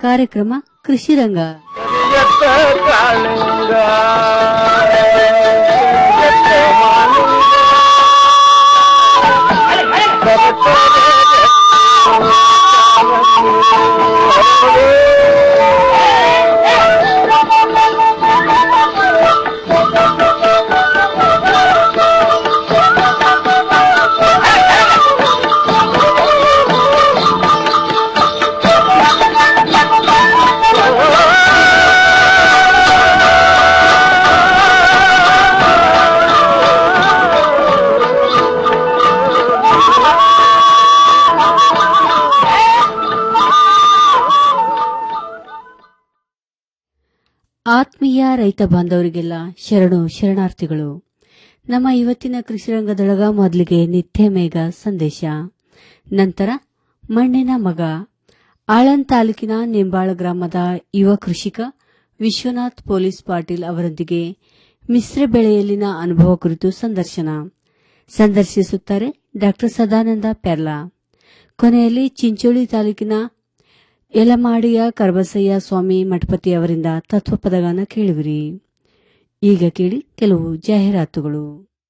ಕಾರ್ಯಕ್ರಮ ಕೃಷಿ ರಂಗ ಆತ್ಮೀಯ ರೈತ ಬಾಂಧವರಿಗೆಲ್ಲ ಶರಣು ಶರಣಾರ್ಥಿಗಳು ನಮ್ಮ ಇವತ್ತಿನ ಕೃಷಿರಂಗದೊಳಗ ಮೊದಲಿಗೆ ನಿತ್ಯ ಮೇಘ ಸಂದೇಶ ನಂತರ ಮಣ್ಣಿನ ಮಗ ಆಳಂದ್ ತಾಲೂಕಿನ ನಿಂಬಾಳ ಗ್ರಾಮದ ಯುವ ಕೃಷಿಕ ವಿಶ್ವನಾಥ್ ಪೊಲೀಸ್ ಪಾಟೀಲ್ ಅವರೊಂದಿಗೆ ಮಿಶ್ರ ಬೆಳೆಯಲ್ಲಿನ ಅನುಭವ ಕುರಿತು ಸಂದರ್ಶನ ಸಂದರ್ಶಿಸುತ್ತಾರೆ ಡಾ ಸದಾನಂದ ಪೆರ್ಲಾ ಕೊನೆಯಲ್ಲಿ ಚಿಂಚೋಳಿ ತಾಲೂಕಿನ ಯಲಮಾಡಿಯ ಕರ್ಬಸಯ್ಯ ಸ್ವಾಮಿ ಮಠಪತಿ ಅವರಿಂದ ತತ್ವಪದಗಾನ ಕೇಳುವಿರಿ ಈಗ ಕೇಳಿ ಕೆಲವು ಜಾಹೀರಾತುಗಳು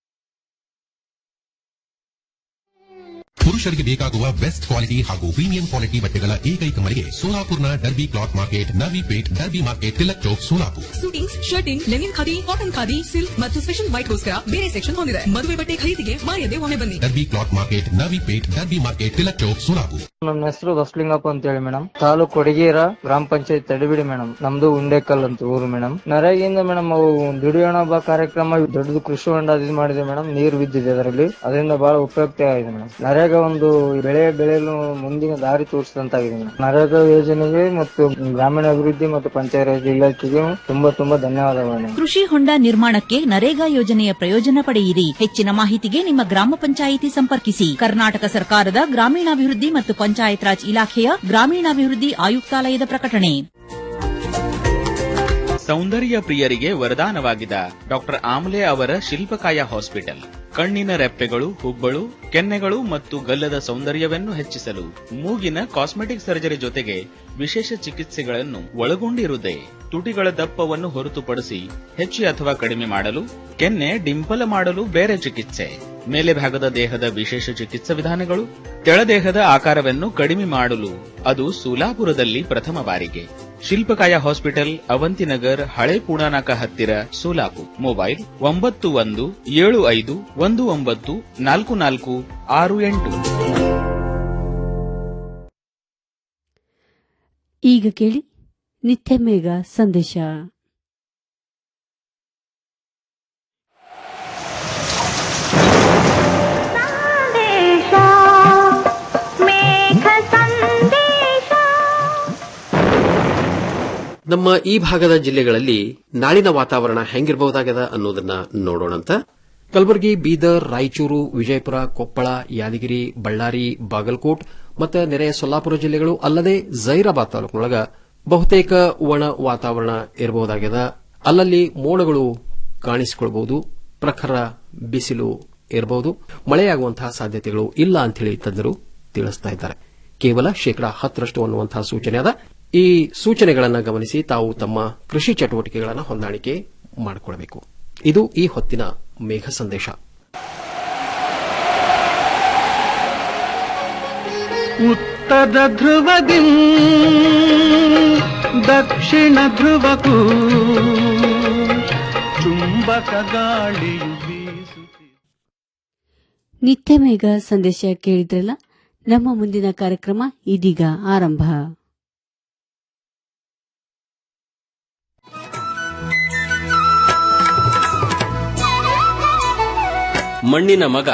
ಪುರುಷರಿಗೆ ಬೇಕಾಗುವ ಬೆಸ್ಟ್ ಕ್ವಾಲಿಟಿ ಹಾಗೂ ಪ್ರೀಮಿಯಂ ಕ್ವಾಲಿಟಿ ಬಟ್ಟೆಗಳ ಏಕೈಕ ಮಳಿಗೆ ಸೋಲಾಪುರ್ನ Derby cloth market Narvi Peth Derby market Tilak Chowk Solapur suitings shirting linen khadi cotton khadi silk ಮತ್ತು ಸ್ಪೆಷಲ್ ವೈಟ್ಗೋಸ್ಕರ ಬೇರೆ ಸೆಕ್ಷನ್ ಹೊಂದಿದೆ ಮದುವೆ ಬಟ್ಟೆ ಖರೀದಿಗೆ ಮಾಯದೆ ಒಮ್ಮೆ ಬನ್ನಿ Derby cloth market Narvi Peth Derby market Tilak Chowk Solapur ನಮ್ಮ ಹೆಸರು ಬಸಲಿಂಗಪ್ಪ ಅಂತ ಹೇಳಿ ಮೇಡಮ್ ತಾಲೂಕ್ ಕೊಡಗೇರ ಗ್ರಾಮ ಪಂಚಾಯತ್ ತಡಿಬಿಡಿ ಮೇಡಮ್ ನಮ್ದು ಉಂಡೆಕಲ್ ಅಂತ ಊರು ಮೇಡಮ್ ನರೇಗಿಂದ ಮೇಡಮ್ ಅವು ದುಡಿಯೋಣ ಬಾ ಕಾರ್ಯಕ್ರಮ ದೊಡ್ಡದು ಕೃಷಿ ಹೊಂಡ ಇದು ಮಾಡಿದೆ ಮೇಡಮ್ ನೀರು ಬಿದ್ದಿದೆ ಅದರಲ್ಲಿ ಅದರಿಂದ ಬಹಳ ಉಪಯುಕ್ತ ಆಗಿದೆ ಮೇಡಮ್ ನರೇಗಾ ಒಂದು ಬೆಳೆ ಬೆಳೆಯಲು ಮುಂದಿನ ದಾರಿ ತೋರಿಸಿದಂತಾಗಿದೆ ಮೇಡಮ್ ನರೇಗಾ ಯೋಜನೆಗೆ ಮತ್ತು ಗ್ರಾಮೀಣ ಅಭಿವೃದ್ಧಿ ಮತ್ತು ಪಂಚಾಯತ್ ಇಲಾಖೆಗೆ ತುಂಬಾ ತುಂಬಾ ಧನ್ಯವಾದಗಳು ಮೇಡಮ್ ಕೃಷಿ ಹೊಂಡ ನಿರ್ಮಾಣಕ್ಕೆ ನರೇಗಾ ಯೋಜನೆಯ ಪ್ರಯೋಜನ ಪಡೆಯಿರಿ ಹೆಚ್ಚಿನ ಮಾಹಿತಿಗೆ ನಿಮ್ಮ ಗ್ರಾಮ ಪಂಚಾಯಿತಿ ಸಂಪರ್ಕಿಸಿ ಕರ್ನಾಟಕ ಸರ್ಕಾರದ ಗ್ರಾಮೀಣಾಭಿವೃದ್ಧಿ ಮತ್ತು ಪಂಚಾಯತ್ ರಾಜ್ ಇಲಾಖೆಯ ಗ್ರಾಮೀಣಾಭಿವೃದ್ಧಿ ಆಯುಕ್ತಾಲಯದ ಪ್ರಕಟಣೆ ಸೌಂದರ್ಯ ಪ್ರಿಯರಿಗೆ ವರದಾನವಾಗಿದ್ದ ಡಾಕ್ಟರ್ ಆಮ್ಲೆ ಅವರ ಶಿಲ್ಪಕಾಯ ಹಾಸ್ಪಿಟಲ್ ಕಣ್ಣಿನ ರೆಪ್ಪೆಗಳು ಹುಬ್ಬಳು ಕೆನ್ನೆಗಳು ಮತ್ತು ಗಲ್ಲದ ಸೌಂದರ್ಯವನ್ನು ಹೆಚ್ಚಿಸಲು ಮೂಗಿನ ಕಾಸ್ಮೆಟಿಕ್ ಸರ್ಜರಿ ಜೊತೆಗೆ ವಿಶೇಷ ಚಿಕಿತ್ಸೆಗಳನ್ನು ಒಳಗೊಂಡಿರುತ್ತದೆ ತುಟಿಗಳ ದಪ್ಪವನ್ನು ಹೊರತುಪಡಿಸಿ ಹೆಚ್ಚು ಅಥವಾ ಕಡಿಮೆ ಮಾಡಲು ಕೆನ್ನೆ ಡಿಂಪಲ ಮಾಡಲು ಬೇರೆ ಚಿಕಿತ್ಸೆ ಮೇಲೆ ಭಾಗದ ದೇಹದ ವಿಶೇಷ ಚಿಕಿತ್ಸಾ ವಿಧಾನಗಳು ತೆಳದೇಹದ ಆಕಾರವನ್ನು ಕಡಿಮೆ ಮಾಡಲು ಅದು ಸೋಲಾಪುರದಲ್ಲಿ ಪ್ರಥಮ ಬಾರಿಗೆ ಶಿಲ್ಪಕಾಯ ಹಾಸ್ಪಿಟಲ್ ಅವಂತಿನಗರ್ ಹಳೆ ಪುಣಾನಾಕ ಹತ್ತಿರ ಸೋಲಾಪುರ್ ಮೊಬೈಲ್ ಒಂಬತ್ತು ಒಂದು ಏಳು ಐದು ಒಂದು ಒಂಬತ್ತು ನಾಲ್ಕು ನಾಲ್ಕು ಆರು ಎಂಟು ಈಗ ಕೇಳಿ ನಿತ್ಯ ಮೇಘ ಸಂದೇಶ ನಮ್ಮ ಈ ಭಾಗದ ಜಿಲ್ಲೆಗಳಲ್ಲಿ ನಾಳಿನ ವಾತಾವರಣ ಹೆಂಗಿರಬಹುದಾಗದ ಅನ್ನೋದನ್ನ ನೋಡೋಣಂತ ಕಲಬುರಗಿ ಬೀದರ್ ರಾಯಚೂರು ವಿಜಯಪುರ ಕೊಪ್ಪಳ ಯಾದಗಿರಿ ಬಳ್ಳಾರಿ ಬಾಗಲಕೋಟ್ ಮತ್ತು ನೆರೆಯ ಸೊಲ್ಲಾಪುರ ಜಿಲ್ಲೆಗಳು ಅಲ್ಲದೆ ಜೈರಾಬಾದ್ ತಾಲೂಕಿನೊಳಗ ಬಹುತೇಕ ಒಣ ವಾತಾವರಣ ಇರಬಹುದಾಗ್ಯದ ಅಲ್ಲಲ್ಲಿ ಮೋಡಗಳು ಕಾಣಿಸಿಕೊಳ್ಬಹುದು ಪ್ರಖರ ಬಿಸಿಲು ಇರಬಹುದು ಮಳೆಯಾಗುವಂತಹ ಸಾಧ್ಯತೆಗಳು ಇಲ್ಲ ಅಂತ ಹೇಳಿ ತಜ್ಞರು ತಿಳಿಸ್ತಾ ಇದ್ದಾರೆ ಕೇವಲ ಶೇಕಡಾ ಹತ್ತರಷ್ಟು ಅನ್ನುವಂತಹ ಸೂಚನೆ ಅದ ಈ ಸೂಚನೆಗಳನ್ನು ಗಮನಿಸಿ ತಾವು ತಮ್ಮ ಕೃಷಿ ಚಟುವಟಿಕೆಗಳನ್ನು ಹೊಂದಾಣಿಕೆ ಮಾಡಿಕೊಳ್ಳಬೇಕು ಇದು ಈ ಹೊತ್ತಿನ ಮೇಘ ಸಂದೇಶ ಉತ್ತರ ಧ್ರುವದಿ ದಕ್ಷಿಣ ಧ್ರುವಕ್ಕೂ ಚುಂಬಕ ಗಾಳಿಯು ಬೀಸುತ್ತಿದೆ ನಿತ್ಯ ಮೇಘ ಸಂದೇಶ ಕೇಳಿದ್ರಲ್ಲ ನಮ್ಮ ಮುಂದಿನ ಕಾರ್ಯಕ್ರಮ ಇದೀಗ ಆರಂಭ ಮಣ್ಣಿನ ಮಗ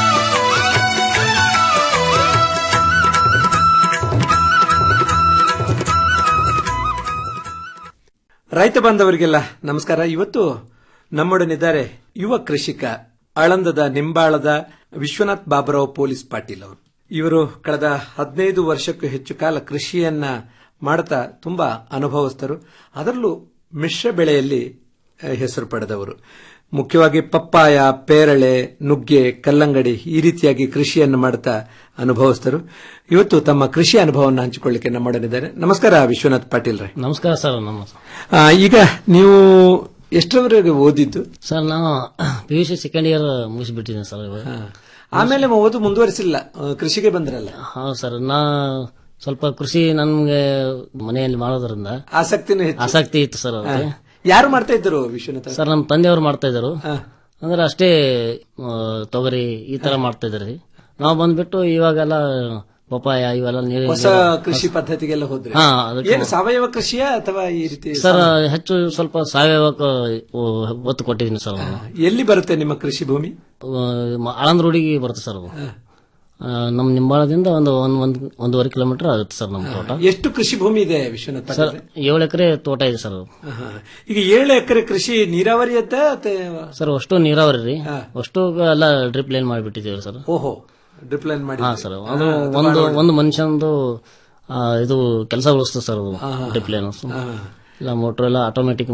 ರೈತ ಬಾಂಧವರಿಗೆಲ್ಲ ನಮಸ್ಕಾರ ಇವತ್ತು ನಮ್ಮೊಡನಿದ್ದಾರೆ ಯುವ ಕೃಷಿಕ ಆಳಂದದ ನಿಂಬಾಳದ ವಿಶ್ವನಾಥ್ ಬಾಬುರಾವ್ ಪೊಲೀಸ್ ಪಾಟೀಲ್ ಅವರು ಇವರು ಕಳೆದ ಹದಿನೈದು ವರ್ಷಕ್ಕೂ ಹೆಚ್ಚು ಕಾಲ ಕೃಷಿಯನ್ನ ಮಾಡ್ತಾ ತುಂಬಾ ಅನುಭವಸ್ಥರು ಅದರಲ್ಲೂ ಮಿಶ್ರ ಬೆಳೆಯಲ್ಲಿ ಆ, ಹೆಸರು ಪಡೆದವರು ಮುಖ್ಯವಾಗಿ ಪಪ್ಪಾಯ ಪೇರಳೆ ನುಗ್ಗೆ ಕಲ್ಲಂಗಡಿ ಈ ರೀತಿಯಾಗಿ ಕೃಷಿಯನ್ನು ಮಾಡ್ತಾ ಅನುಭವಿಸಿದರು ಇವತ್ತು ತಮ್ಮ ಕೃಷಿ ಅನುಭವವನ್ನು ಹಂಚಿಕೊಳ್ಳಿಕ್ಕೆ ನಮ್ಮೊಡನಿದ್ದಾರೆ ನಮಸ್ಕಾರ ವಿಶ್ವನಾಥ್ ಪಾಟೀಲ್ ರೇ ನಮಸ್ಕಾರ ಸರ್ ನಮಸ್ಕಾರ ಆ, ಈಗ ನೀವು ಎಷ್ಟರವರೆಗೆ ಓದಿದ್ದು ಸರ್ ನಾವು P U C second year ಮುಗಿಸ್ಬಿಟ್ಟಿದ್ದೀನಿ ಸರ್ ಇವಾಗ ಆಮೇಲೆ ಓದು ಮುಂದುವರಿಸಿಲ್ಲ ಆ, ಕೃಷಿಗೆ ಬಂದ್ರಲ್ಲ ಹೌದು ಸರ್ ನಾ ಸ್ವಲ್ಪ ಕೃಷಿ ನನ್ಗೆ ಮನೆಯಲ್ಲಿ ಮಾಡೋದ್ರಿಂದ ಆಸಕ್ತಿನೂ ಹೆಚ್ಚು ಆಸಕ್ತಿ ಇತ್ತು ಸರ್ ಹಾ. ಅದಕ್ಕೆ ಯಾರು ಮಾಡ್ತಾ ಇದ್ರು ವಿಶ್ವನಾಥ್ ಸರ್ ನಮ್ಮ ತಂದೆಯವರು ಮಾಡ್ತಾ ಇದ್ರು ಅಂದ್ರೆ ಅಷ್ಟೇ ಆ, ತೊಗರಿ ಈ ತರ ಮಾಡ್ತಾ ಇದ್ರಿ ನಾವು ಬಂದ್ಬಿಟ್ಟು ಇವಾಗೆಲ್ಲ ಪಪಾಯ ಇವೆಲ್ಲ ನೀರು ಹೊಸ ಕೃಷಿ ಪದ್ಧತಿಗೆಲ್ಲ ಹೋದ್ರೆ ಹಾ, ಅದಕ್ಕೆ- ಏನು ಸಾವಯವ ಕೃಷಿಯ ಅಥವಾ ಈ ರೀತಿ ಸರ್ ಹೆಚ್ಚು ಸ್ವಲ್ಪ ಸಾವಯವಕ್ಕೆ ಒತ್ತು ಕೊಟ್ಟಿದ್ದೀನಿ ಸರ್ ನಾನು. ಎಲ್ಲಿ ಬರುತ್ತೆ ನಿಮ್ಮ ಕೃಷಿ ಭೂಮಿ ಆ, ಆಳಂದ್ರೋಡಿಗೆ ಬರುತ್ತೆ ಸರ್ ಅದು ಆ, ನಮ್ಮ ನಿಂಬಾಳದಿಂದ ಒಂದು ಒಂದ್ ಒಂದ್ ಒಂದೂವರೆ ಕಿಲೋಮೀಟರ್ ಆಗುತ್ತೆ ಸರ್ ನಮ್ಮ ತೋಟ ಎಷ್ಟು ಕೃಷಿ ಭೂಮಿ ಇದೆ ವಿಶ್ವನಾಥ್ ಸರ್ ಪಾಟೀಲ್ ಏಳು ಎಕರೆ ತೋಟ ಇದೆ ಸರ್ ಅದು. ಆಹಾ. ಈಗ ಏಳು ಎಕರೆ ಕೃಷಿ ನೀರಾವರಿಯತ್ತ ಅಥವಾ ಸರ್ ಅಷ್ಟು ನೀರಾವರಿ ರೀ ಅಷ್ಟು ಎಲ್ಲ ಡ್ರಿಪ್ ಲೈನ್ ಮಾಡಿಬಿಟ್ಟಿದ್ದೀವಿ ಸರ್ ಓಹೋ ಡ್ರಿಪ್ ಲೈನ್ ಮಾಡಿ ಹಾ ಸರ್ ಅದು ಒಂದು ಒಂದು ಮನುಷ್ಯಂದು ಆ, ಇದು ಕೆಲಸ ಉಳಿಸ್ತದೆ ಸರ್ ಅದು ಡ್ರಿಪ್ ಲೈನ್ ಇಲ್ಲ ಮೋಟರ್ ಎಲ್ಲ ಆಟೋಮೆಟಿಕ್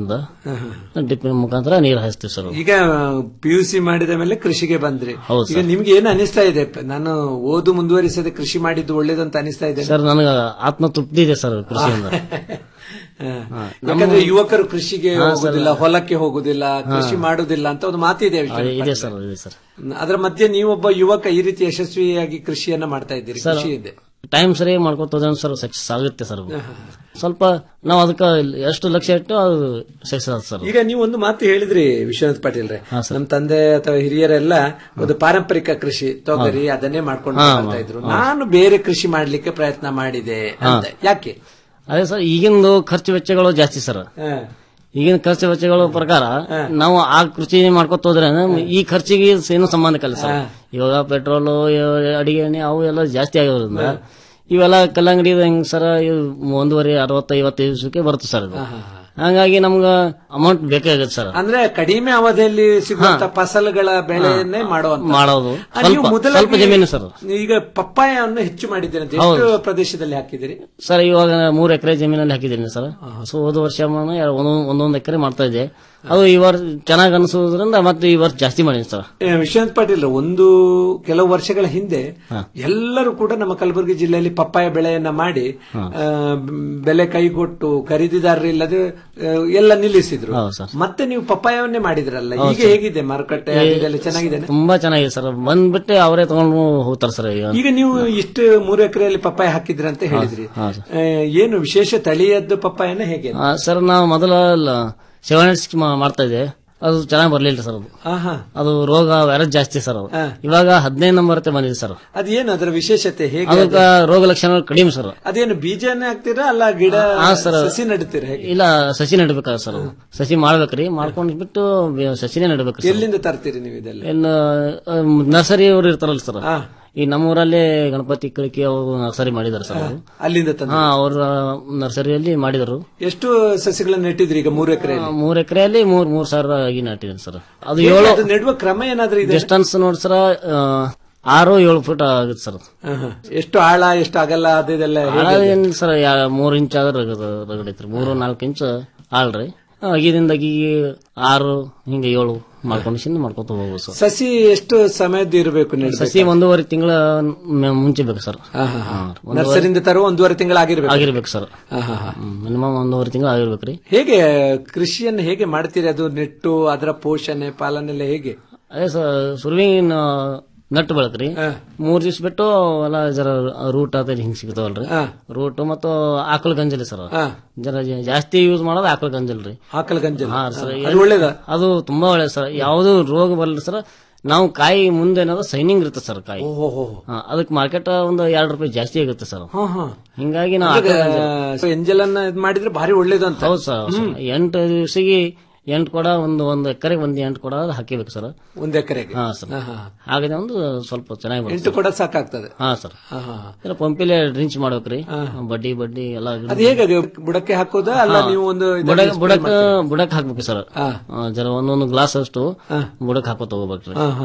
ಡ್ರಿಪ್ ಮುಖಾಂತರ ನೀರು ಹಾಯಿಸ್ತೀವಿ ಸರ್ ಅದು. ಈಗ ಪಿ ಯು ಸಿ ಮಾಡಿದ ಮೇಲೆ ಕೃಷಿಗೆ ಬಂದ್ರಿ ಹೌದು ಈಗ ನಿಮ್ಗೆ ಏನು ಅನಿಸ್ತಾ ಇದೆ ನಾನು ಓದು ಮುಂದುವರಿಸದೆ ಕೃಷಿ ಮಾಡಿದ್ದು ಒಳ್ಳೇದಂತ ಅನಿಸ್ತಾ ಇದೆ ಸರ್ ನನಗೆ ಆತ್ಮ ತೃಪ್ತಿ ಇದೆ ಸರ್ ಕೃಷಿಯಿಂದ ಹಾ. ಯಾಕಂದ್ರೆ ಯುವಕರು ಕೃಷಿಗೆ ಹಾ, ಸರ್. ಹೋಗುದಿಲ್ಲ ಹೊಲಕ್ಕೆ ಹೋಗುದಿಲ್ಲ ಕೃಷಿ ಮಾಡುದಿಲ್ಲ ಅಂತ ಒಂದು ಮಾತಿದೆ ಅದು ವಿಶ್ವನಾಥ್ ಇದೆ ಪಾಟೀಲ್. ಸರ್ ಇದೆ ಸರ್ ಅದರ ಮಧ್ಯೆ ನೀವೊಬ್ಬ ಯುವಕ ಈ ರೀತಿ ಯಶಸ್ವಿಯಾಗಿ ಕೃಷಿಯನ್ನ ಮಾಡ್ತಾ ಇದ್ದೀರಿ ಸರ್ ಖುಷಿ ಇದೆ ಟೈಮ್ ಸರಿ ಮಾಡ್ಕೊತೋದ್ರೆ ಸರ್ ಸಕ್ಸಸ್ ಆಗುತ್ತೆ ಸರ್ ಅದು. ಸ್ವಲ್ಪ ನಾವು ಅದಕ್ಕೆ ಎಷ್ಟು ಲಕ್ಷ್ಯ ಇಟ್ಟು ಅದು ಸಕ್ಸಸ್ ಆಗುತ್ತೆ ಸರ್ ಈಗ ನೀವು ಒಂದು ಮಾತು ಹೇಳಿದ್ರಿ ವಿಶ್ವನಾಥ್ ಪಾಟೀಲ್ ರೇ ನಮ್ಮ ತಂದೆ ಅಥವಾ ಹಿರಿಯರೆಲ್ಲ ಒಂದು ಪಾರಂಪರಿಕ ಕೃಷಿ ತೊಗರಿ ಅದನ್ನೇ ಮಾಡ್ಕೊಂಡು ಹಾ, ಮಾಡ್ತಾ ಇದ್ರು ಹಾ. ನಾನು ಬೇರೆ ಕೃಷಿ ಮಾಡ್ಲಿಕ್ಕೆ ಪ್ರಯತ್ನ ಮಾಡಿದೆ ಅಂತ ಯಾಕೆ ಅದೇ ಸರ್ ಈಗಿಂದು ಖರ್ಚು ವೆಚ್ಚಗಳು ಜಾಸ್ತಿ ಸರ್ ಹಾ. ಈಗಿನ ಖರ್ಚು ವೆಚ್ಚಗಳ ಪ್ರಕಾರ ನಾವು ಆ ಕೃಷಿ ಮಾಡ್ಕೊತ ಹೋದ್ರೆ ಈ ಖರ್ಚಿಗೆ ಏನು ಸಂಬಂಧಕ್ಕಲ್ಲ ಸರ್ ಇವಾಗ ಪೆಟ್ರೋಲು ಅಡಿಗೆ ಎಣ್ಣೆ ಅವು ಎಲ್ಲ ಜಾಸ್ತಿ ಆಗಿರೋದ್ರಿಂದ ಇವೆಲ್ಲ ಕಲ್ಲಂಗಡಿ ಹೆಂಗ್ ಸರ್ ಇವು ಒಂದೂವರೆ ಅರವತ್ತು ಐವತ್ತೈದು ದಿವಸಕ್ಕೆ ಬರುತ್ತೆ ಸರ್ ಇದು ಹಂಗಾಗಿ ನಮ್ಗ ಅಮೌಂಟ್ ಬೇಕಾಗುತ್ತೆ ಸರ್ ಅಂದ್ರೆ ಕಡಿಮೆ ಅವಧಿಯಲ್ಲಿ ಸಿಗುವಂತ ಫಸಲುಗಳ ಬೆಳೆಯನ್ನೇ ಮಾಡುವಂತ ಮಾಡೋದು ಆ, ನೀವು ಸ್ವಲ್ಪ ಮೊದಲಾಗಿ ಸ್ವಲ್ಪ ಜಮೀನು ಸರ್ ಈಗ ಪಪ್ಪಾಯವನ್ನು ಹೆಚ್ಚು ಮಾಡಿದ್ದೀರಿ ಅಂತ ಎಷ್ಟು ಹೌದು. ಪ್ರದೇಶದಲ್ಲಿ ಹಾಕಿದಿರಿ ಸರ್ ಇವಾಗ ಮೂರ್ ಎಕರೆ ಜಮೀನಲ್ಲಿ ಹಾಕಿದ್ದೀನಿ ಸರ್ ಸೊ ಹೋದ ವರ್ಷ ನಾನು ಎರಡು- ಒಂದೊಂದ್ ಒಂದೊಂದು ಎಕರೆ ಮಾಡ್ತಾ ಇದ್ದೆ ಅದು ಈ ವರ್ಷ ಚೆನ್ನಾಗಿ ಅನಿಸೋದ್ರಿಂದ ಮತ್ತೆ ಈ ವರ್ಷ ಜಾಸ್ತಿ ಮಾಡೀನಿ ಸರ್ ಏ, ವಿಶ್ವನಾಥ್ ಪಾಟೀಲ್ ಒಂದು ಕೆಲವು ವರ್ಷಗಳ ಹಿಂದೆ ಎಲ್ಲರೂ ಕೂಡ ನಮ್ಮ ಕಲಬುರಗಿ ಜಿಲ್ಲೆಯಲ್ಲಿ ಪಪ್ಪಾಯ ಬೆಳೆಯನ್ನ ಮಾಡಿ ಆ, ಬೆಲೆ ಕೈಗೊಟ್ಟು ಖರೀದಿದಾರರು ಇಲ್ಲದೆ ಆ, ಎಲ್ಲ ನಿಲ್ಲಿಸಿದ್ರು ಹೌದು ಸರ್. ಮತ್ತೆ ನೀವು ಪಪ್ಪಾಯವನ್ನೇ ಮಾಡಿದ್ರಲ್ಲ ಹೌದು ಈಗ ಸರ್. ಹೇಗಿದೆ ಮಾರುಕಟ್ಟೆ ಅದೆಲ್ಲ ಚೆನ್ನಾಗಿದೆ ತುಂಬಾ ಚೆನ್ನಾಗಿದೆ ಸರ್ ಬಂದ್ಬಿಟ್ಟೆ ಅವರೇ ತಗೊಂಡು ಹೋಗ್ತಾರೆ ಸರ್ ಈಗ ಈಗ ನೀವು ಇಷ್ಟು ಮೂರು ಎಕರೆಯಲ್ಲಿ ಪಪ್ಪಾಯ ಹಾಕಿದ್ರಿ ಅಂತ ಹೇಳಿದ್ರಿ ಹಾ, ಸರ್. ಆ, ಏನು ವಿಶೇಷ ತಳಿಯದ್ದು ಪಪ್ಪಾಯನ ಹೇಗೆ ಆ, ಸರ್ ನಾವು ಮೊದಲ ಸೆವೆನ್ ಸಿಕ್ಸ್ ಮಾಡ್ತಾ ಇದ್ದೆ ಅದು ಚೆನ್ನಾಗಿ ಬರ್ಲಿಲ್ಲ ಸರ್ ಅದು ಆಹಾ. ಅದು ಅದು ರೋಗ ವೈರಸ್ ಜಾಸ್ತಿ ಸರ್ ಅದು ಹಾ. ಇವಾಗ ಹದಿನೈದು ನಂಬರ್ ಬಂದಿದೆ ಸರ್ ಅದೇನು ಅದರ ವಿಶೇಷತೆ ಹೇಗೆ ಅದಕ್ಕೆ ಅದು? ರೋಗ ಲಕ್ಷಣ ಕಡಿಮೆ ಸರ್ ಅದೇನು ಬೀಜನೇ ಹಾಕ್ತೀರಾ ಅಲ್ಲ ಗಿಡ ಹಾ, ಸರ್. ಸಸಿ ನೆಡ್ತೀರಾ ಹೇಗೆ ಇಲ್ಲ ಸಸಿ ನೆಡ್ಬೇಕಾಗ ಸರ್ ಅದು. ಸಸಿ ಮಾಡ್ಬೇಕ್ರಿ ಮಾಡ್ಕೊಂಡ್ ಬಿಟ್ಟು ಬೆ- ಸಸಿನೇ ನೆಡ್ಬೇಕ್ರಿ ಸರ್. ಎಲ್ಲಿಂದ ತರ್ತೀರಿ ನೀವು ಇದೆಲ್ಲ ಇನ್ನು ನರ್ಸರಿ ಅವರು ಇರ್ತಾರಲ್ಲ ಸರ್ ಈ ನಮ್ಮೂರಲ್ಲಿ ಗಣಪತಿ ಕಳಿಕೆ ಅವರು ನರ್ಸರಿ ಮಾಡಿದಾರೆ ಸರ್ ಅವರು ಅಲ್ಲಿಂದ ತಂದು ಹಾ ಅವ್ರ ನರ್ಸರಿಯಲ್ಲಿ ಮಾಡಿದರು ಎಷ್ಟು ಸಸಿಗಳನ್ನ ನೆಟ್ಟಿದ್ರಿ ಈಗ ಮೂರು ಎಕರೆ ಮೂರ್ ಎಕರೆಯಲ್ಲಿ ಮೂರ್ ಮೂರ್ ಸಾವಿರ ಆಗಿ ನಾಟಿದ್ದೀನಿ ಸರ್ ಅದು ಹೇಗೆ ಏಳು ಅದು ನೆಡುವ ಕ್ರಮ ಏನಾದ್ರೂ ಇದೆ ಡಿಸ್ಟೆನ್ಸ್ ನೋಡಿ ಸರ್ ಆ, ಆರು ಏಳು ಫುಟ್ ಆಗುತ್ತೆ ಸರ್ ಆಹಾ. ಎಷ್ಟು ಆಳ ಎಷ್ಟು ಆಗಲ್ಲ ಅದೆಲ್ಲ ಆಳ ಏನ್ ಸರ್ ಯಾ- ಮೂರ್ ಇಂಚ್ ಆದ್ರೆ ರಗಡೈತ್ರಿ ಮೂರು ನಾಲ್ಕು ಇಂಚ್ ಆಳ್ರಿ ಅಗಿದಿಂದ ಅಗಿಗೆ ಆರು ಹಿಂಗೆ ಏಳು ಮಾಡ್ಕೊಂಡು ಮಾಡ್ಕೊತ ಹೋಗ್ಬೋದು ಸರ್ ಸಸಿ ಎಷ್ಟು ಸಮಯದ್ದು ಇರಬೇಕು ನೆಡ್ಬೇಕು? ಸಸಿ ಒಂದೂವರೆ ತಿಂಗಳ ಮುಂಚೆ ಬೇಕು ಸರ್ ಆಹಾ. ಹಾ, ಒಂದೂವರೆ- ನರ್ಸರಿಯಿಂದ ತರುವ ಒಂದೂವರೆ ತಿಂಗಳ ಆಗಿರ್ಬೇಕು ಆಗಿರ್ಬೇಕು ಸರ್ ಆಹಾ. ಮಿನಿಮಮ್ ಒಂದೂವರೆ ತಿಂಗಳು ಆಗಿರ್ಬೇಕ್ರಿ ಹೇಗೆ ಕೃಷಿಯನ್ನು ಹೇಗೆ ಮಾಡ್ತೀರಿ ಅದು ನೆಟ್ಟು ಅದರ ಪೋಷಣೆ ಪಾಲನೆ ಎಲ್ಲ ಹೇಗೆ ಅದೇ ಸರ್ ಸುರುವಿನ ನಟ್ಟು ಬೆಳಕ್ರಿ ಮೂರ್ ದಿವ್ಸ ಬಿಟ್ಟು ಎಲ್ಲ ಜರ ರೂಟ್ ಅದ ಹಿಂಗ್ ಸಿಗ್ತಾವಲ್ರಿ ರೂಟ್ ಮತ್ತು ಆಕಳ ಗಂಜಲಿ ಸರ್ ಜರ ಜ- ಜಾಸ್ತಿ ಯೂಸ್ ಮಾಡೋದು ಆಕಳ ಗಂಜಲ್ ರೀ ಆಕಳ ಗಂಜಲ್ ಹಾ ಸರ್ ಅದು ಒಳ್ಳೇದಾ? ಅದು ತುಂಬಾ ಒಳ್ಳೇದು ಸರ್ ಯಾವ್ದು ರೋಗ ಬರಲ್ಲ ಸರ್ ನಾವು ಕಾಯಿ ಮುಂದೆ ಏನಾದ್ರು ಸೈನಿಂಗ್ ಇರುತ್ತೆ ಸರ್ ಕಾಯಿ ಓಹೋ ಹಾ, ಅದಕ್ಕೆ ಮಾರ್ಕೆಟ್ ಒಂದು ಎರಡು ರೂಪಾಯಿ ಜಾಸ್ತಿ ಆಗುತ್ತೆ ಸರ್ ಹಾ ಹಾ ಹಿಂಗಾಗಿ ನಾವು ಆಕಳ ಗಂಜಲ್ ಎಂಜಲ್ ಅನ್ನ ಇದ್ ಮಾಡಿದ್ರೆ ಭಾರಿ ಒಳ್ಳೇದು ಅಂತ ಹೌದು ಸರ್ ಹೌದು ಸರ್. ಎಂಟು ದಿವಸಿಗೆ ಎಂಟು ಕೊಡ ಒಂದು ಒಂದು ಎಕರೆಗೆ ಒಂದು ಎಂಟು ಕೊಡ ಹಾಕಿಬೇಕು ಸರ್ ಒಂದ್ ಎಕರೆಗೆ ಹಾ ಸರ್ ಹಾ, ಹಾ. ಹಾಗಾದ್ರೆ ಒಂದು ಸ್ವಲ್ಪ ಚೆನ್ನಾಗಿ ಬರುತ್ತೆ ಎಂಟು ಸರ್. ಕೊಡ ಸಾಕಾಗ್ತದೆ ಹಾ ಸರ್ ಹಾ, ಹಾ. ಇಲ್ಲ ಪಂಪಿಲೆ ಡ್ರಿಂಚ್ ಮಾಡ್ಬೇಕ್ರಿ ಬಡ್ಡಿ ಬಡ್ಡಿ ಎಲ್ಲ ಅದು ಹೇಗೆ ಅದು ಬುಡಕ್ಕೆ ಹಾಕೋದಾ ಅಲ್ಲ ಹಾ. ನೀವು ಒಂದು ಇದರಲ್ಲಿ ಬುಡಕ್ spray ಬುಡಕ್ ಮಾಡ್ತೀರಾ? ಬುಡಕ್ ಹಾಕ್ಬೇಕು ಸರ್ ಹಾ. ಆ, ಜರ ಒಂದೊಂದು ಗ್ಲಾಸ್ ಅಷ್ಟು ಬುಡಕ್ ಹಾಕೋತ ಹೋಗ್ಬೇಕ್ರಿ ಹಾ, ಹಾ.